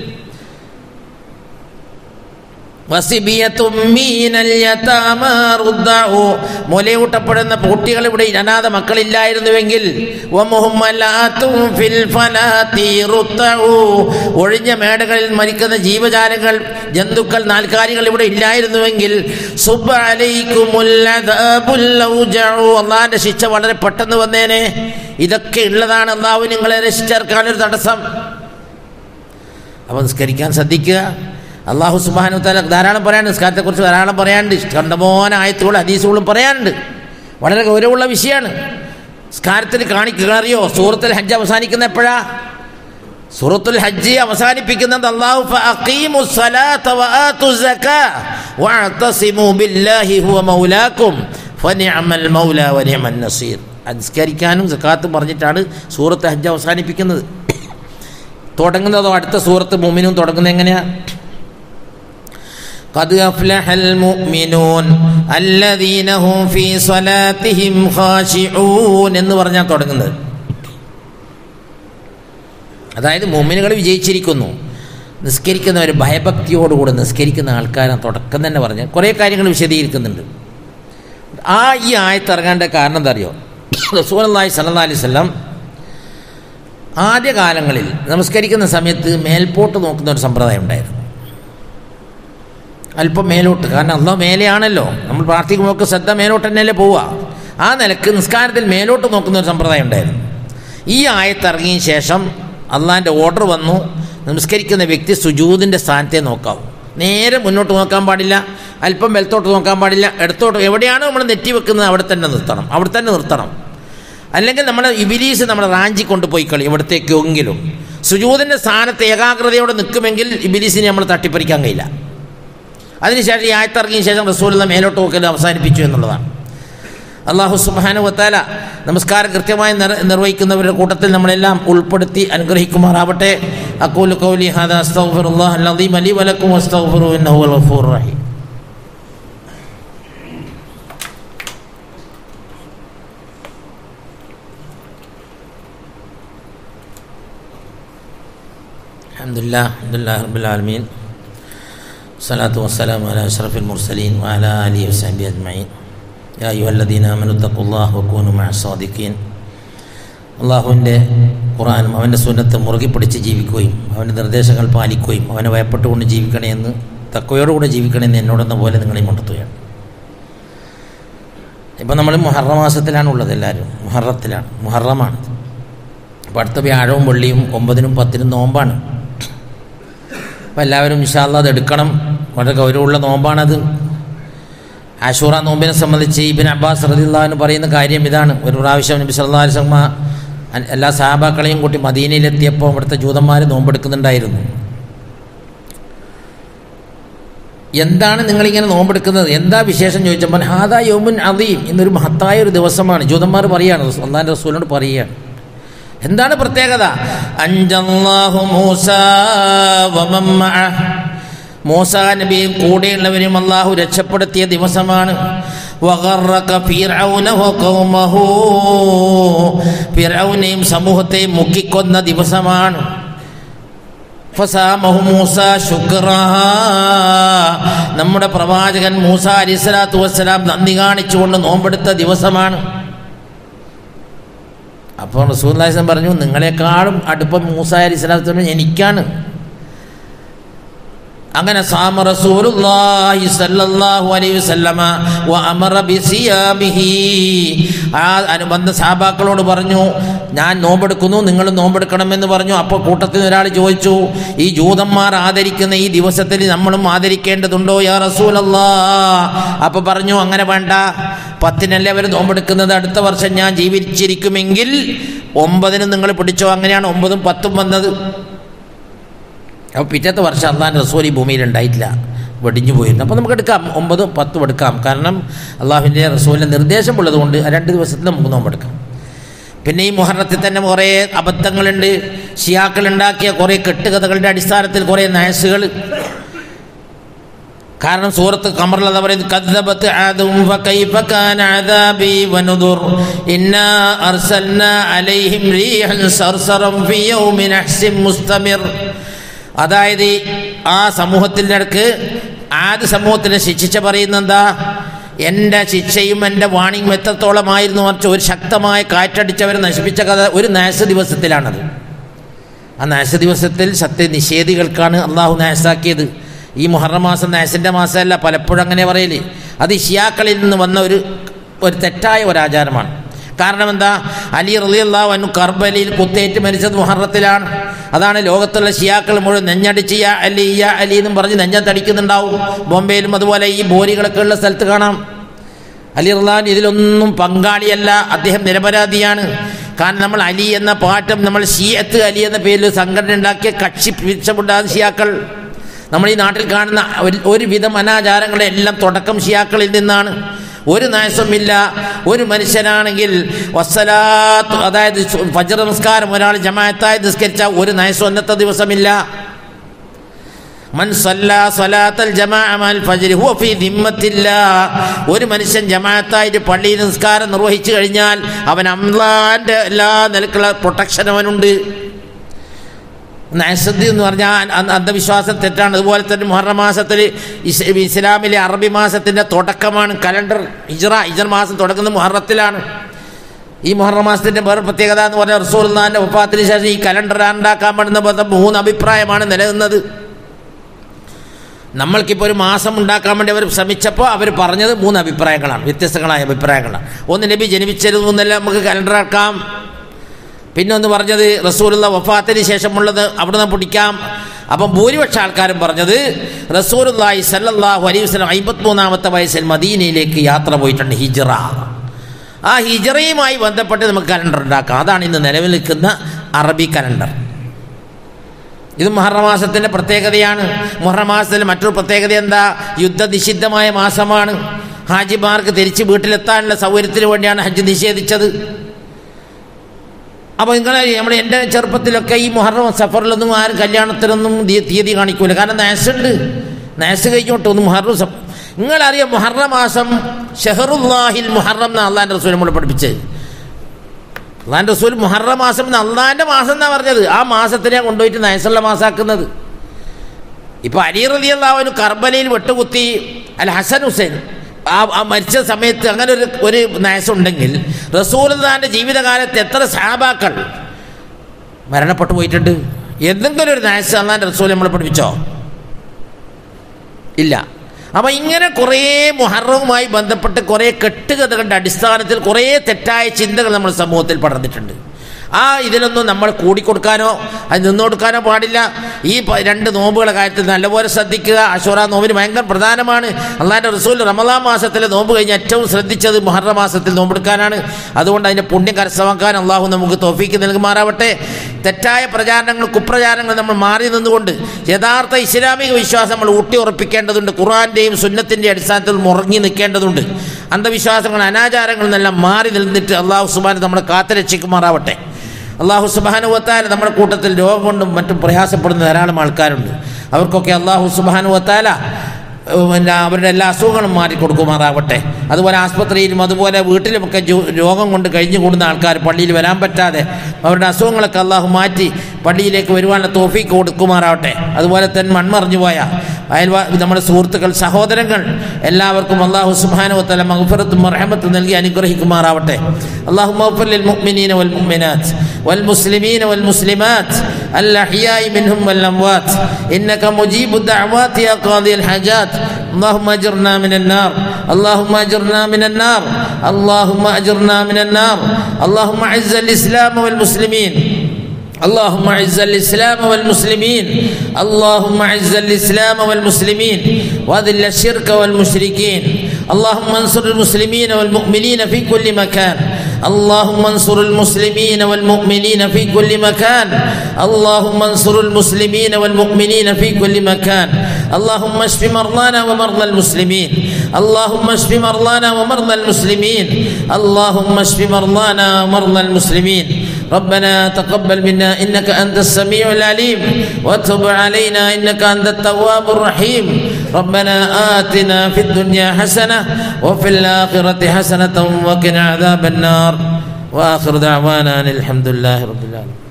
[SPEAKER 1] മുലയൂട്ടപ്പെടുന്ന കുട്ടികൾ ഇവിടെ അനാഥ മക്കളില്ലായിരുന്നുവെങ്കിൽ ഒഴിഞ്ഞ മേടകളിൽ മരിക്കുന്ന ജീവജാലങ്ങൾ ജന്തുക്കൾ നാൽക്കാലികൾ ഇവിടെ ഇല്ലായിരുന്നുവെങ്കിൽ അള്ളാന്റെ ശിക്ഷ വളരെ പെട്ടെന്ന് വന്നേനെ ഇതൊക്കെ ഉള്ളതാണ് അള്ളാഹു നിങ്ങളെ രക്ഷിച്ചേർക്കാനൊരു തടസ്സം അപ്പോൾ നിസ്കരിക്കാൻ ശ്രദ്ധിക്കുക അള്ളാഹു സുബാനു താല ധാരാളം പറയാനുണ്ട് നിസ്കാരത്തെക്കുറിച്ച് ധാരാളം പറയാനുണ്ട് കണ്ടമോന ആയത്തുകളും ഹദീസുകളും പറയാനുണ്ട് വളരെ ഗൗരവമുള്ള വിഷയമാണ് നിസ്കാരത്തിൽ കാണിക്കുക അറിയോ സൂറത്തുൽ ഹജ്ജ് അവസാനിക്കുന്ന എപ്പോഴാ സൂറത്തുൽ ഹജ്ജ് അവസാനിപ്പിക്കുന്നത് അള്ളാഹു ഫഅഖീമു സ്വലാത്ത വആതു സക്കാ വഅതസിമു ബില്ലാഹി ഹുവ മൗലാക്കും ഫനിഅമൽ മൗല വനിഅമൻ നസീർ നിസ്കരിക്കാനും സക്കാത്തും പറഞ്ഞിട്ടാണ് സൂറത്ത് ഹജ്ജ് അവസാനിപ്പിക്കുന്നത് തുടങ്ങുന്നതോ അടുത്ത സൂറത്ത് മുമിനും തുടങ്ങുന്നത് എങ്ങനെയാ قد أفلح المؤمنون الذين هم في صلاتهم خاشعون എന്ന് പറഞ്ഞാൽ തുടങ്ങുന്നത് അതായത് മുമിനുകൾ വിജയിച്ചിരിക്കുന്നു നിസ്കരിക്കുന്നവർ ഭയഭക്തിയോടുകൂടി നിസ്കരിക്കുന്ന ആൾക്കാരെ തുടക്കം തന്നെ പറഞ്ഞ് കുറേ കാര്യങ്ങൾ വിശദീകരിക്കുന്നുണ്ട് ആ ഈ ആയത്തിറങ്ങേണ്ട കാരണം എന്താ അറിയോ റസൂൽ അള്ളാഹി സല്ലാ അലൈഹി സ്വലം ആദ്യകാലങ്ങളിൽ നമസ്കരിക്കുന്ന സമയത്ത് മേൽപോട്ട് നോക്കുന്ന ഒരു സമ്പ്രദായം ഉണ്ടായിരുന്നു അല്പം മേലോട്ട് കാരണം അള്ളാഹ് മേലെയാണല്ലോ നമ്മൾ പ്രാർത്ഥിക്കുമ്പോൾ ശ്രദ്ധ മേലോട്ട് തന്നെയല്ലേ പോവുക ആ നിലക്ക് നിസ്കാരത്തിൽ മേലോട്ട് നോക്കുന്ന ഒരു സമ്പ്രദായം ഉണ്ടായിരുന്നു ഈ ആയത്തിറങ്ങിയ ശേഷം അള്ളാഹിൻ്റെ ഓർഡർ വന്നു നമസ്കരിക്കുന്ന വ്യക്തി സുജൂതിൻ്റെ സ്ഥാനത്തെ നോക്കാവൂ നേരെ മുന്നോട്ട് നോക്കാൻ പാടില്ല അല്പം വെലത്തോട്ട് നോക്കാൻ പാടില്ല ഇടത്തോട്ട് എവിടെയാണോ നമ്മൾ നെറ്റി വെക്കുന്നത് അവിടെ തന്നെ നിർത്തണം അവിടെ തന്നെ നിർത്തണം അല്ലെങ്കിൽ നമ്മുടെ ഇബിലീസ് നമ്മളെ റാഞ്ചി കൊണ്ടുപോയി കളി എവിടത്തേക്കെങ്കിലും സുജൂതിൻ്റെ സ്ഥാനത്ത് ഏകാഗ്രതയോടെ നിൽക്കുമെങ്കിൽ ഇബിലീസിനെ നമ്മൾ തട്ടിപ്പറിക്കാൻ കഴിയില്ല അതിനുശേഷം ഈ ആയത്തിറങ്ങിയ ശേഷം റസൂലുള്ള മേലോട്ട് നോക്കൽ അവസാനിപ്പിച്ചു എന്നുള്ളതാണ് അള്ളാഹു സുബാനു വത്താല നമസ്കാരം കൃത്യമായി നിർവഹിക്കുന്നവരുടെ കൂട്ടത്തിൽ നമ്മളെല്ലാം ഉൾപ്പെടുത്തി അനുഗ്രഹിക്കുമാറാവട്ടെ അക്കൂൽ കൗലി ഹാദ അസ്തഗ്ഫിറുല്ലാഹ് അൽ-അദീം ലി വലക്കും അസ്തഗ്ഫിറു ഇന്നഹു ഹുവൽ ഗഫൂറുർ റഹീം الحمد لله الحمد لله رب العالمين الصلاة والسلام على أشرف المرسلين وعلى آله وصحبه أجمعين يا أيها الذين آمنوا اتقوا الله وكونوا مع الصادقين അള്ളാഹുവിൻ്റെ ഖുറാനും അവൻ്റെ സുന്നത്ത് മുറുകി പിടിച്ച് ജീവിക്കുകയും അവൻ്റെ നിർദ്ദേശങ്ങൾ പാലിക്കുകയും അവനെ ഭയപ്പെട്ടുകൊണ്ട് ജീവിക്കണേ എന്ന് തക്കവയോടുകൂടെ ജീവിക്കണേ എന്ന് എന്നോടെന്ന പോലെ നിങ്ങളെയും കൊണ്ടെത്തുകയാണ് ഇപ്പം നമ്മൾ മുഹറ മാസത്തിലാണുള്ളത് എല്ലാവരും മുഹറത്തിലാണ് മുഹറമാണ് അപ്പോൾ അടുത്ത വ്യാഴവും വെള്ളിയും ഒമ്പതിനും പത്തിനും നോമ്പാണ് അപ്പോൾ എല്ലാവരും ഇൻഷാല്ല അത് എടുക്കണം വളരെ ഗൗരവമുള്ള നോമ്പാണത് ആഷൂറ നോമ്പിനെ സംബന്ധിച്ച് ഇബിൻ അബ്ബാസ് റദിള്ളാന്ന് പറയുന്ന കാര്യം ഇതാണ് ഒരു പ്രാവശ്യം നബി സല്ലാ അലിസ്മ എല്ലാ സാഹാബാക്കളെയും കൂട്ടി മദീനയിലെത്തിയപ്പോൾ അവിടുത്തെ ജൂതന്മാർ നോമ്പെടുക്കുന്നുണ്ടായിരുന്നു എന്താണ് നിങ്ങളിങ്ങനെ നോമ്പെടുക്കുന്നത് എന്താ വിശേഷം ചോദിച്ചപ്പോൾ ഹാദാ യോമുൻ അദീം ഇന്നൊരു മഹത്തായ ഒരു ദിവസമാണ് ജൂതന്മാർ പറയുകയാണ് അള്ളാൻ റസൂലിനോട് പറയുകയാണ് എന്താണ് പ്രത്യേകത അഞ്ചല്ലാഹു മൂസ മൂസ നബിയും കൂടെയുള്ളവരും അള്ളാഹു രക്ഷപ്പെടുത്തിയ ദിവസമാണ് ഫിറൌനെയും സമൂഹത്തെയും മുക്കിക്കൊന്ന ദിവസമാണ് മൂസ നമ്മുടെ പ്രവാചകൻ മൂസ അലിസ്ലാത്തു വസ്സലാം നന്ദി കാണിച്ചുകൊണ്ട് നോമ്പെടുത്ത ദിവസമാണ് അപ്പോൾ റസൂല്ലാസം പറഞ്ഞു നിങ്ങളെക്കാളും അടുപ്പം മൂസ അലി സ്വലാത്തു എനിക്കാണ് അങ്ങനെ സാമ റസൂലുള്ളാഹി സ്വല്ലല്ലാഹു അലൈഹി വസല്ലമ വ അമറ ബിസിയാമിഹി ആ അനുബന്ധ സാബാക്കളോട് പറഞ്ഞു ഞാൻ നോമ്പെടുക്കുന്നു നിങ്ങൾ നോമ്പെടുക്കണമെന്ന് പറഞ്ഞു അപ്പോൾ കൂട്ടത്തിൽ നിന്ന് ഒരാൾ ചോദിച്ചു ഈ ജൂതന്മാർ ആദരിക്കുന്ന ഈ ദിവസത്തിൽ നമ്മളും ആദരിക്കേണ്ടതുണ്ടോ യാ റസൂലല്ലാ അപ്പോൾ പറഞ്ഞു അങ്ങനെ വേണ്ട പത്തിനല്ലേ അവർ നോമ്പെടുക്കുന്നത് അടുത്ത വർഷം ഞാൻ ജീവിച്ചിരിക്കുമെങ്കിൽ ഒമ്പതിന് നിങ്ങൾ പിടിച്ചോ അങ്ങനെയാണ് ഒമ്പതും പത്തും വന്നത് അപ്പോൾ പിറ്റത്തെ വർഷം അള്ളാഹിൻ്റെ റസൂൽ ഈ ഭൂമിയിൽ ഉണ്ടായിട്ടില്ല വെടിഞ്ഞു പോയിരുന്നു അപ്പോൾ നമുക്ക് എടുക്കാം ഒമ്പതും പത്തും എടുക്കാം കാരണം അള്ളാഹുവിൻ്റെ റസൂലിൻ്റെ നിർദ്ദേശമുള്ളത് കൊണ്ട് ആ രണ്ട് ദിവസത്തിൽ നമുക്ക് നോമ്പെടുക്കാം പിന്നെ ഈ മുഹറത്തിൽ തന്നെ കുറേ അബദ്ധങ്ങളുണ്ട് ഷിയാക്കൾ ഉണ്ടാക്കിയ കുറേ കെട്ടുകഥകളുടെ അടിസ്ഥാനത്തിൽ കുറേ നയസുകൾ കാരണം സൂറത്ത് കമറിൽ അതാ പറയുന്നത് കദ്ദബത്ത് ആദും ഫകൈഫ കാന അദാബി വനുദുർ ഇന്നാ അർസൽനാ അലൈഹിം റീഹൻ സർസറം ഫി യൗമിൻ അഹ്സിൻ മുസ്തമിർ അതായത് ആ സമൂഹത്തിൻ്റെ അടുക്ക് ആദ്യ സമൂഹത്തിനെ ശിക്ഷിച്ച പറയുന്നത് എന്താ എൻ്റെ ശിക്ഷയും എൻ്റെ വാണിയും എത്രത്തോളമായിരുന്നു മറിച്ച് ഒരു ശക്തമായ കാറ്റടിച്ചവരെ നശിപ്പിച്ച കഥ ഒരു നാശ ദിവസത്തിലാണത് ആ നാശ ദിവസത്തിൽ സത്യനിഷേധികൾക്കാണ് അള്ളാഹു നാശാക്കിയത് ഈ മുഹറം മാസം നാശിൻ്റെ മാസമല്ല പലപ്പോഴും അങ്ങനെ പറയല് അത് ഷിയാക്കളിൽ നിന്ന് വന്ന ഒരു ഒരു തെറ്റായ ഒരു ആചാരമാണ് കാരണം എന്താ അലി റളിയല്ലാഹു അൻഹു കർബലയിൽ കുത്തേറ്റ് മരിച്ചത് മുഹറത്തിലാണ് അതാണ് ലോകത്തുള്ള ഷിയാക്കൾ മുഴുവൻ നെഞ്ഞടിച്ച് യാ അലി യാ അലി എന്നും പറഞ്ഞ് നെഞ്ഞത്തടിക്കുന്നുണ്ടാവും ബോംബെയിലും അതുപോലെ ഈ ബോരികളൊക്കെ ഉള്ള സ്ഥലത്ത് കാണാം അലി റഹ്ലാൻ ഇതിലൊന്നും പങ്കാളിയല്ല അദ്ദേഹം നിരപരാധിയാണ് കാരണം നമ്മൾ അലി എന്ന പാഠം നമ്മൾ ഷിയത്ത് അലി എന്ന പേരിൽ സംഘടന ഉണ്ടാക്കിയ കക്ഷി പിരിച്ചമുണ്ടാകുന്ന ഷിയാക്കൾ നമ്മൾ ഈ നാട്ടിൽ കാണുന്ന ഒരു ഒരുവിധം അനാചാരങ്ങളുടെ എല്ലാം തുടക്കം ഷിയാക്കളിൽ നിന്നാണ് ഒരു നാശമില്ല ഒരു മനുഷ്യനാണെങ്കിൽ വസ്സലാത്ത് അതായത് ഫജർ നമസ്കാരം ഒരാൾ ജമാഅത്തായി നിസ്കരിച്ച ഒരു നയസം അന്നത്തെ ദിവസമില്ല മൻ സല്ലാ സ്വലാത്തൽ ജമാഅ മഅൽ ഫജ്രി ഹുവ ഫീ ദിമ്മത്തില്ലാ ഒരു മനുഷ്യൻ ജമാഅത്തായിട്ട് പള്ളിയിൽ നിസ്കാരം നിർവഹിച്ചു കഴിഞ്ഞാൽ അവൻ അള്ളാന്റെ എല്ലാ നിലക്കുള്ള പ്രൊട്ടക്ഷൻ അവനുണ്ട് നയസദ്ദി എന്ന് പറഞ്ഞാൽ അ- അന്ധവിശ്വാസം തെറ്റാണ് അതുപോലെ തന്നെ മുഹറം മാസത്തിൽ ഇസ് ഇസ്ലാമിലെ അറബി മാസത്തിൻ്റെ തുടക്കമാണ് കലണ്ടർ ഇജ്റ ഇജർ മാസം തുടങ്ങുന്നത് മുഹറത്തിലാണ് ഈ മുഹറം മാസത്തിൻ്റെ വേറെ പ്രത്യേകത എന്ന് പറഞ്ഞാൽ റസൂൽനാൻ്റെ ഒപ്പാത്തിന് ശേഷം ഈ കലണ്ടർ ഉണ്ടാക്കാൻ പറ്റുന്ന പോലെ മൂന്ന് അഭിപ്രായമാണ് നിലനിന്നത് നമ്മൾക്കിപ്പോൾ ഒരു മാസം ഉണ്ടാക്കാൻ വേണ്ടി അവർ ശ്രമിച്ചപ്പോൾ അവർ പറഞ്ഞത് മൂന്ന് അഭിപ്രായങ്ങളാണ് വ്യത്യസ്തങ്ങളായ അഭിപ്രായങ്ങളാണ് ഒന്ന് നബി ജനിപ്പിച്ചതെന്നല്ല നമുക്ക് കലണ്ടർ ആക്കാം പിന്നെ ഒന്ന് പറഞ്ഞത് റസൂലുള്ള വഫാത്തിന് ശേഷമുള്ളത് അവിടുന്ന് പിടിക്കാം അപ്പം ഭൂരിപക്ഷ ആൾക്കാരും പറഞ്ഞത് റസൂലുള്ളാഹി സല്ലല്ലാഹു അലൈഹി വസല്ലം അമ്പത്തിമൂന്നാമത്തെ വയസ്സിൽ മദീനയിലേക്ക് യാത്ര പോയിട്ടുണ്ട് ഹിജ്റ ആ ഹിജ്റയുമായി ബന്ധപ്പെട്ട് നമുക്ക് കലണ്ടർ ഉണ്ടാക്കാം അതാണ് ഇന്ന് നിലവിൽ നിൽക്കുന്ന അറബി കലണ്ടർ ഇത് മുഹറമാസത്തിൻ്റെ പ്രത്യേകതയാണ് മുഹറമാസത്തിൽ മറ്റൊരു പ്രത്യേകത എന്താ യുദ്ധനിഷിദ്ധമായ മാസമാണ് ഹാജിമാർക്ക് തിരിച്ച് വീട്ടിലെത്താനുള്ള സൗകര്യത്തിന് വേണ്ടിയാണ് ഹജ്ജ് നിഷേധിച്ചത് അപ്പോൾ നിങ്ങൾ നമ്മുടെ എൻ്റെ ചെറുപ്പത്തിലൊക്കെ ഈ മുഹറം സഫറിലൊന്നും ആരും കല്യാണത്തിനൊന്നും തീ- തീയതി കാണിക്കൂല കാരണം നേസുണ്ട് നേസ് കഴിഞ്ഞോട്ട് ഒന്ന് മുഹറം സഫ് നിങ്ങളറിയാം മുഹറം മാസം ഷെഹറുല്ലാഹിൽ മുഹറം എന്ന് അള്ളാൻ്റെ റസൂൽ നമ്മൾ പഠിപ്പിച്ചത് അള്ളാൻ്റെ റസൂൽ മുഹറം മാസം എന്ന് അള്ളാൻ്റെ മാസം എന്നാണ് പറഞ്ഞത് ആ മാസത്തിനെ കൊണ്ടുപോയിട്ട് നയസുള്ള മാസാക്കുന്നത് ഇപ്പൊ അലി റലി അള്ളാഹുവിന് കർബലയിൽ വെട്ടുകുത്തി അൽ ഹസൻ ഹുസൈൻ ആ ആ മരിച്ച സമയത്ത് അങ്ങനെ ഒരു ഒരു നയസുണ്ടെങ്കിൽ റസൂൽദാന്റെ ജീവിതകാലത്ത് എത്ര സാബാക്കൾ മരണപ്പെട്ടു പോയിട്ടുണ്ട് എന്തെങ്കിലും ഒരു നയസ് അള്ളാന്റെ റസൂൽ നമ്മൾ പഠിപ്പിച്ചോ ഇല്ല അപ്പം ഇങ്ങനെ കുറേ മുഹറവുമായി ബന്ധപ്പെട്ട് കുറേ കെട്ടുകഥകളുടെ അടിസ്ഥാനത്തിൽ കുറേ തെറ്റായ ചിന്തകൾ നമ്മൾ സമൂഹത്തിൽ പടർന്നിട്ടുണ്ട് ആ ഇതിലൊന്നും നമ്മൾ കൂടിക്കൊടുക്കാനോ അത് നിന്നുകൊടുക്കാനോ പാടില്ല ഈ പ- രണ്ട് നോമ്പുകളെ കാര്യത്തിൽ നല്ലപോലെ ശ്രദ്ധിക്കുക അശോറ നോമ്പിന് ഭയങ്കര പ്രധാനമാണ് അള്ളാൻ്റെ റസൂൽ റമദാൻ മാസത്തിലെ നോമ്പ് കഴിഞ്ഞ് ഏറ്റവും ശ്രദ്ധിച്ചത് മുഹറ മാസത്തിൽ നോമ്പെടുക്കാനാണ് അതുകൊണ്ട് അതിൻ്റെ പുണ്യം കരസ്ഥമാക്കാൻ അള്ളാഹു നമുക്ക് തോഫീക്ക് നൽകുമാറാവട്ടെ തെറ്റായ പ്രചാരണങ്ങൾ കുപ്രചാരണങ്ങൾ നമ്മൾ മാറി നിന്നുകൊണ്ട് യഥാർത്ഥ ഇസ്ലാമിക വിശ്വാസം നമ്മൾ ഊട്ടി ഉറപ്പിക്കേണ്ടതുണ്ട് ഖുറാന്റെയും സുന്നത്തിൻ്റെ അടിസ്ഥാനത്തിൽ മുറങ്ങി നിൽക്കേണ്ടതുണ്ട് അന്ധവിശ്വാസങ്ങൾ അനാചാരങ്ങളിൽ നിന്നെല്ലാം മാറി നിന്നിട്ട് അള്ളാഹു സുബാൻ നമ്മളെ കാത്തുരക്ഷിക്കുമാറാവട്ടെ അള്ളാഹു സുബാനുവത്താല നമ്മുടെ കൂട്ടത്തിൽ രോഗം കൊണ്ടും മറ്റും പ്രയാസപ്പെടുന്ന ധാരാളം ആൾക്കാരുണ്ട് അവർക്കൊക്കെ അള്ളാഹു സുബാനുവത്താല പിന്നെ അവരുടെ എല്ലാ അസുഖങ്ങളും മാറ്റി കൊടുക്കുമാറാവട്ടെ അതുപോലെ ആസ്പത്രിയിലും അതുപോലെ വീട്ടിലുമൊക്കെ ജോ- രോഗം കൊണ്ട് കഴിഞ്ഞു കൂടുന്ന ആൾക്കാർ പള്ളിയിൽ വരാൻ പറ്റാതെ അവരുടെ അസുഖങ്ങളൊക്കെ അള്ളാഹു മാറ്റി പള്ളിയിലേക്ക് വരുവാനുള്ള തോഫീക്ക് കൊടുക്കുമാറാവട്ടെ അതുപോലെ തന്നെ മൺമറിഞ്ഞു പോയ അയൽവാ നമ്മുടെ സുഹൃത്തുക്കൾ സഹോദരങ്ങൾ എല്ലാവർക്കും അള്ളാഹു സുബാനുവത്തല മഹഫറത്തും മറഹമത്തും നൽകി അനുഗ്രഹിക്കുമാറാവട്ടെ അള്ളാഹു മഹഫലിൽ മുഅ്മിനീന വൽ മുഅ്മിനാത്ത് والمسلمين والمسلمات الأحياء منهم والأموات إنك مجيب الدعوات يا قاضي الحاجات اللهم أجرنا من النار اللهم أجرنا من النار اللهم أجرنا من النار اللهم أعز الإسلام والمسلمين اللهم اعز الاسلام والمسلمين اللهم اعز الاسلام والمسلمين واذل الشرك والمشركين اللهم انصر المسلمين والمؤمنين في كل مكان اللهم انصر المسلمين والمؤمنين في كل مكان اللهم انصر المسلمين والمؤمنين في كل مكان اللهم اشف مرضانا ومرضى المسلمين اللهم اشف مرضانا ومرضى المسلمين اللهم اشف مرضانا ومرضى المسلمين ربنا تقبل منا انك انت السميع العليم وتب علينا انك انت التواب الرحيم ربنا اتنا في الدنيا حسنه وفي الاخره حسنه وقنا عذاب النار واخر دعوانا ان الحمد لله رب العالمين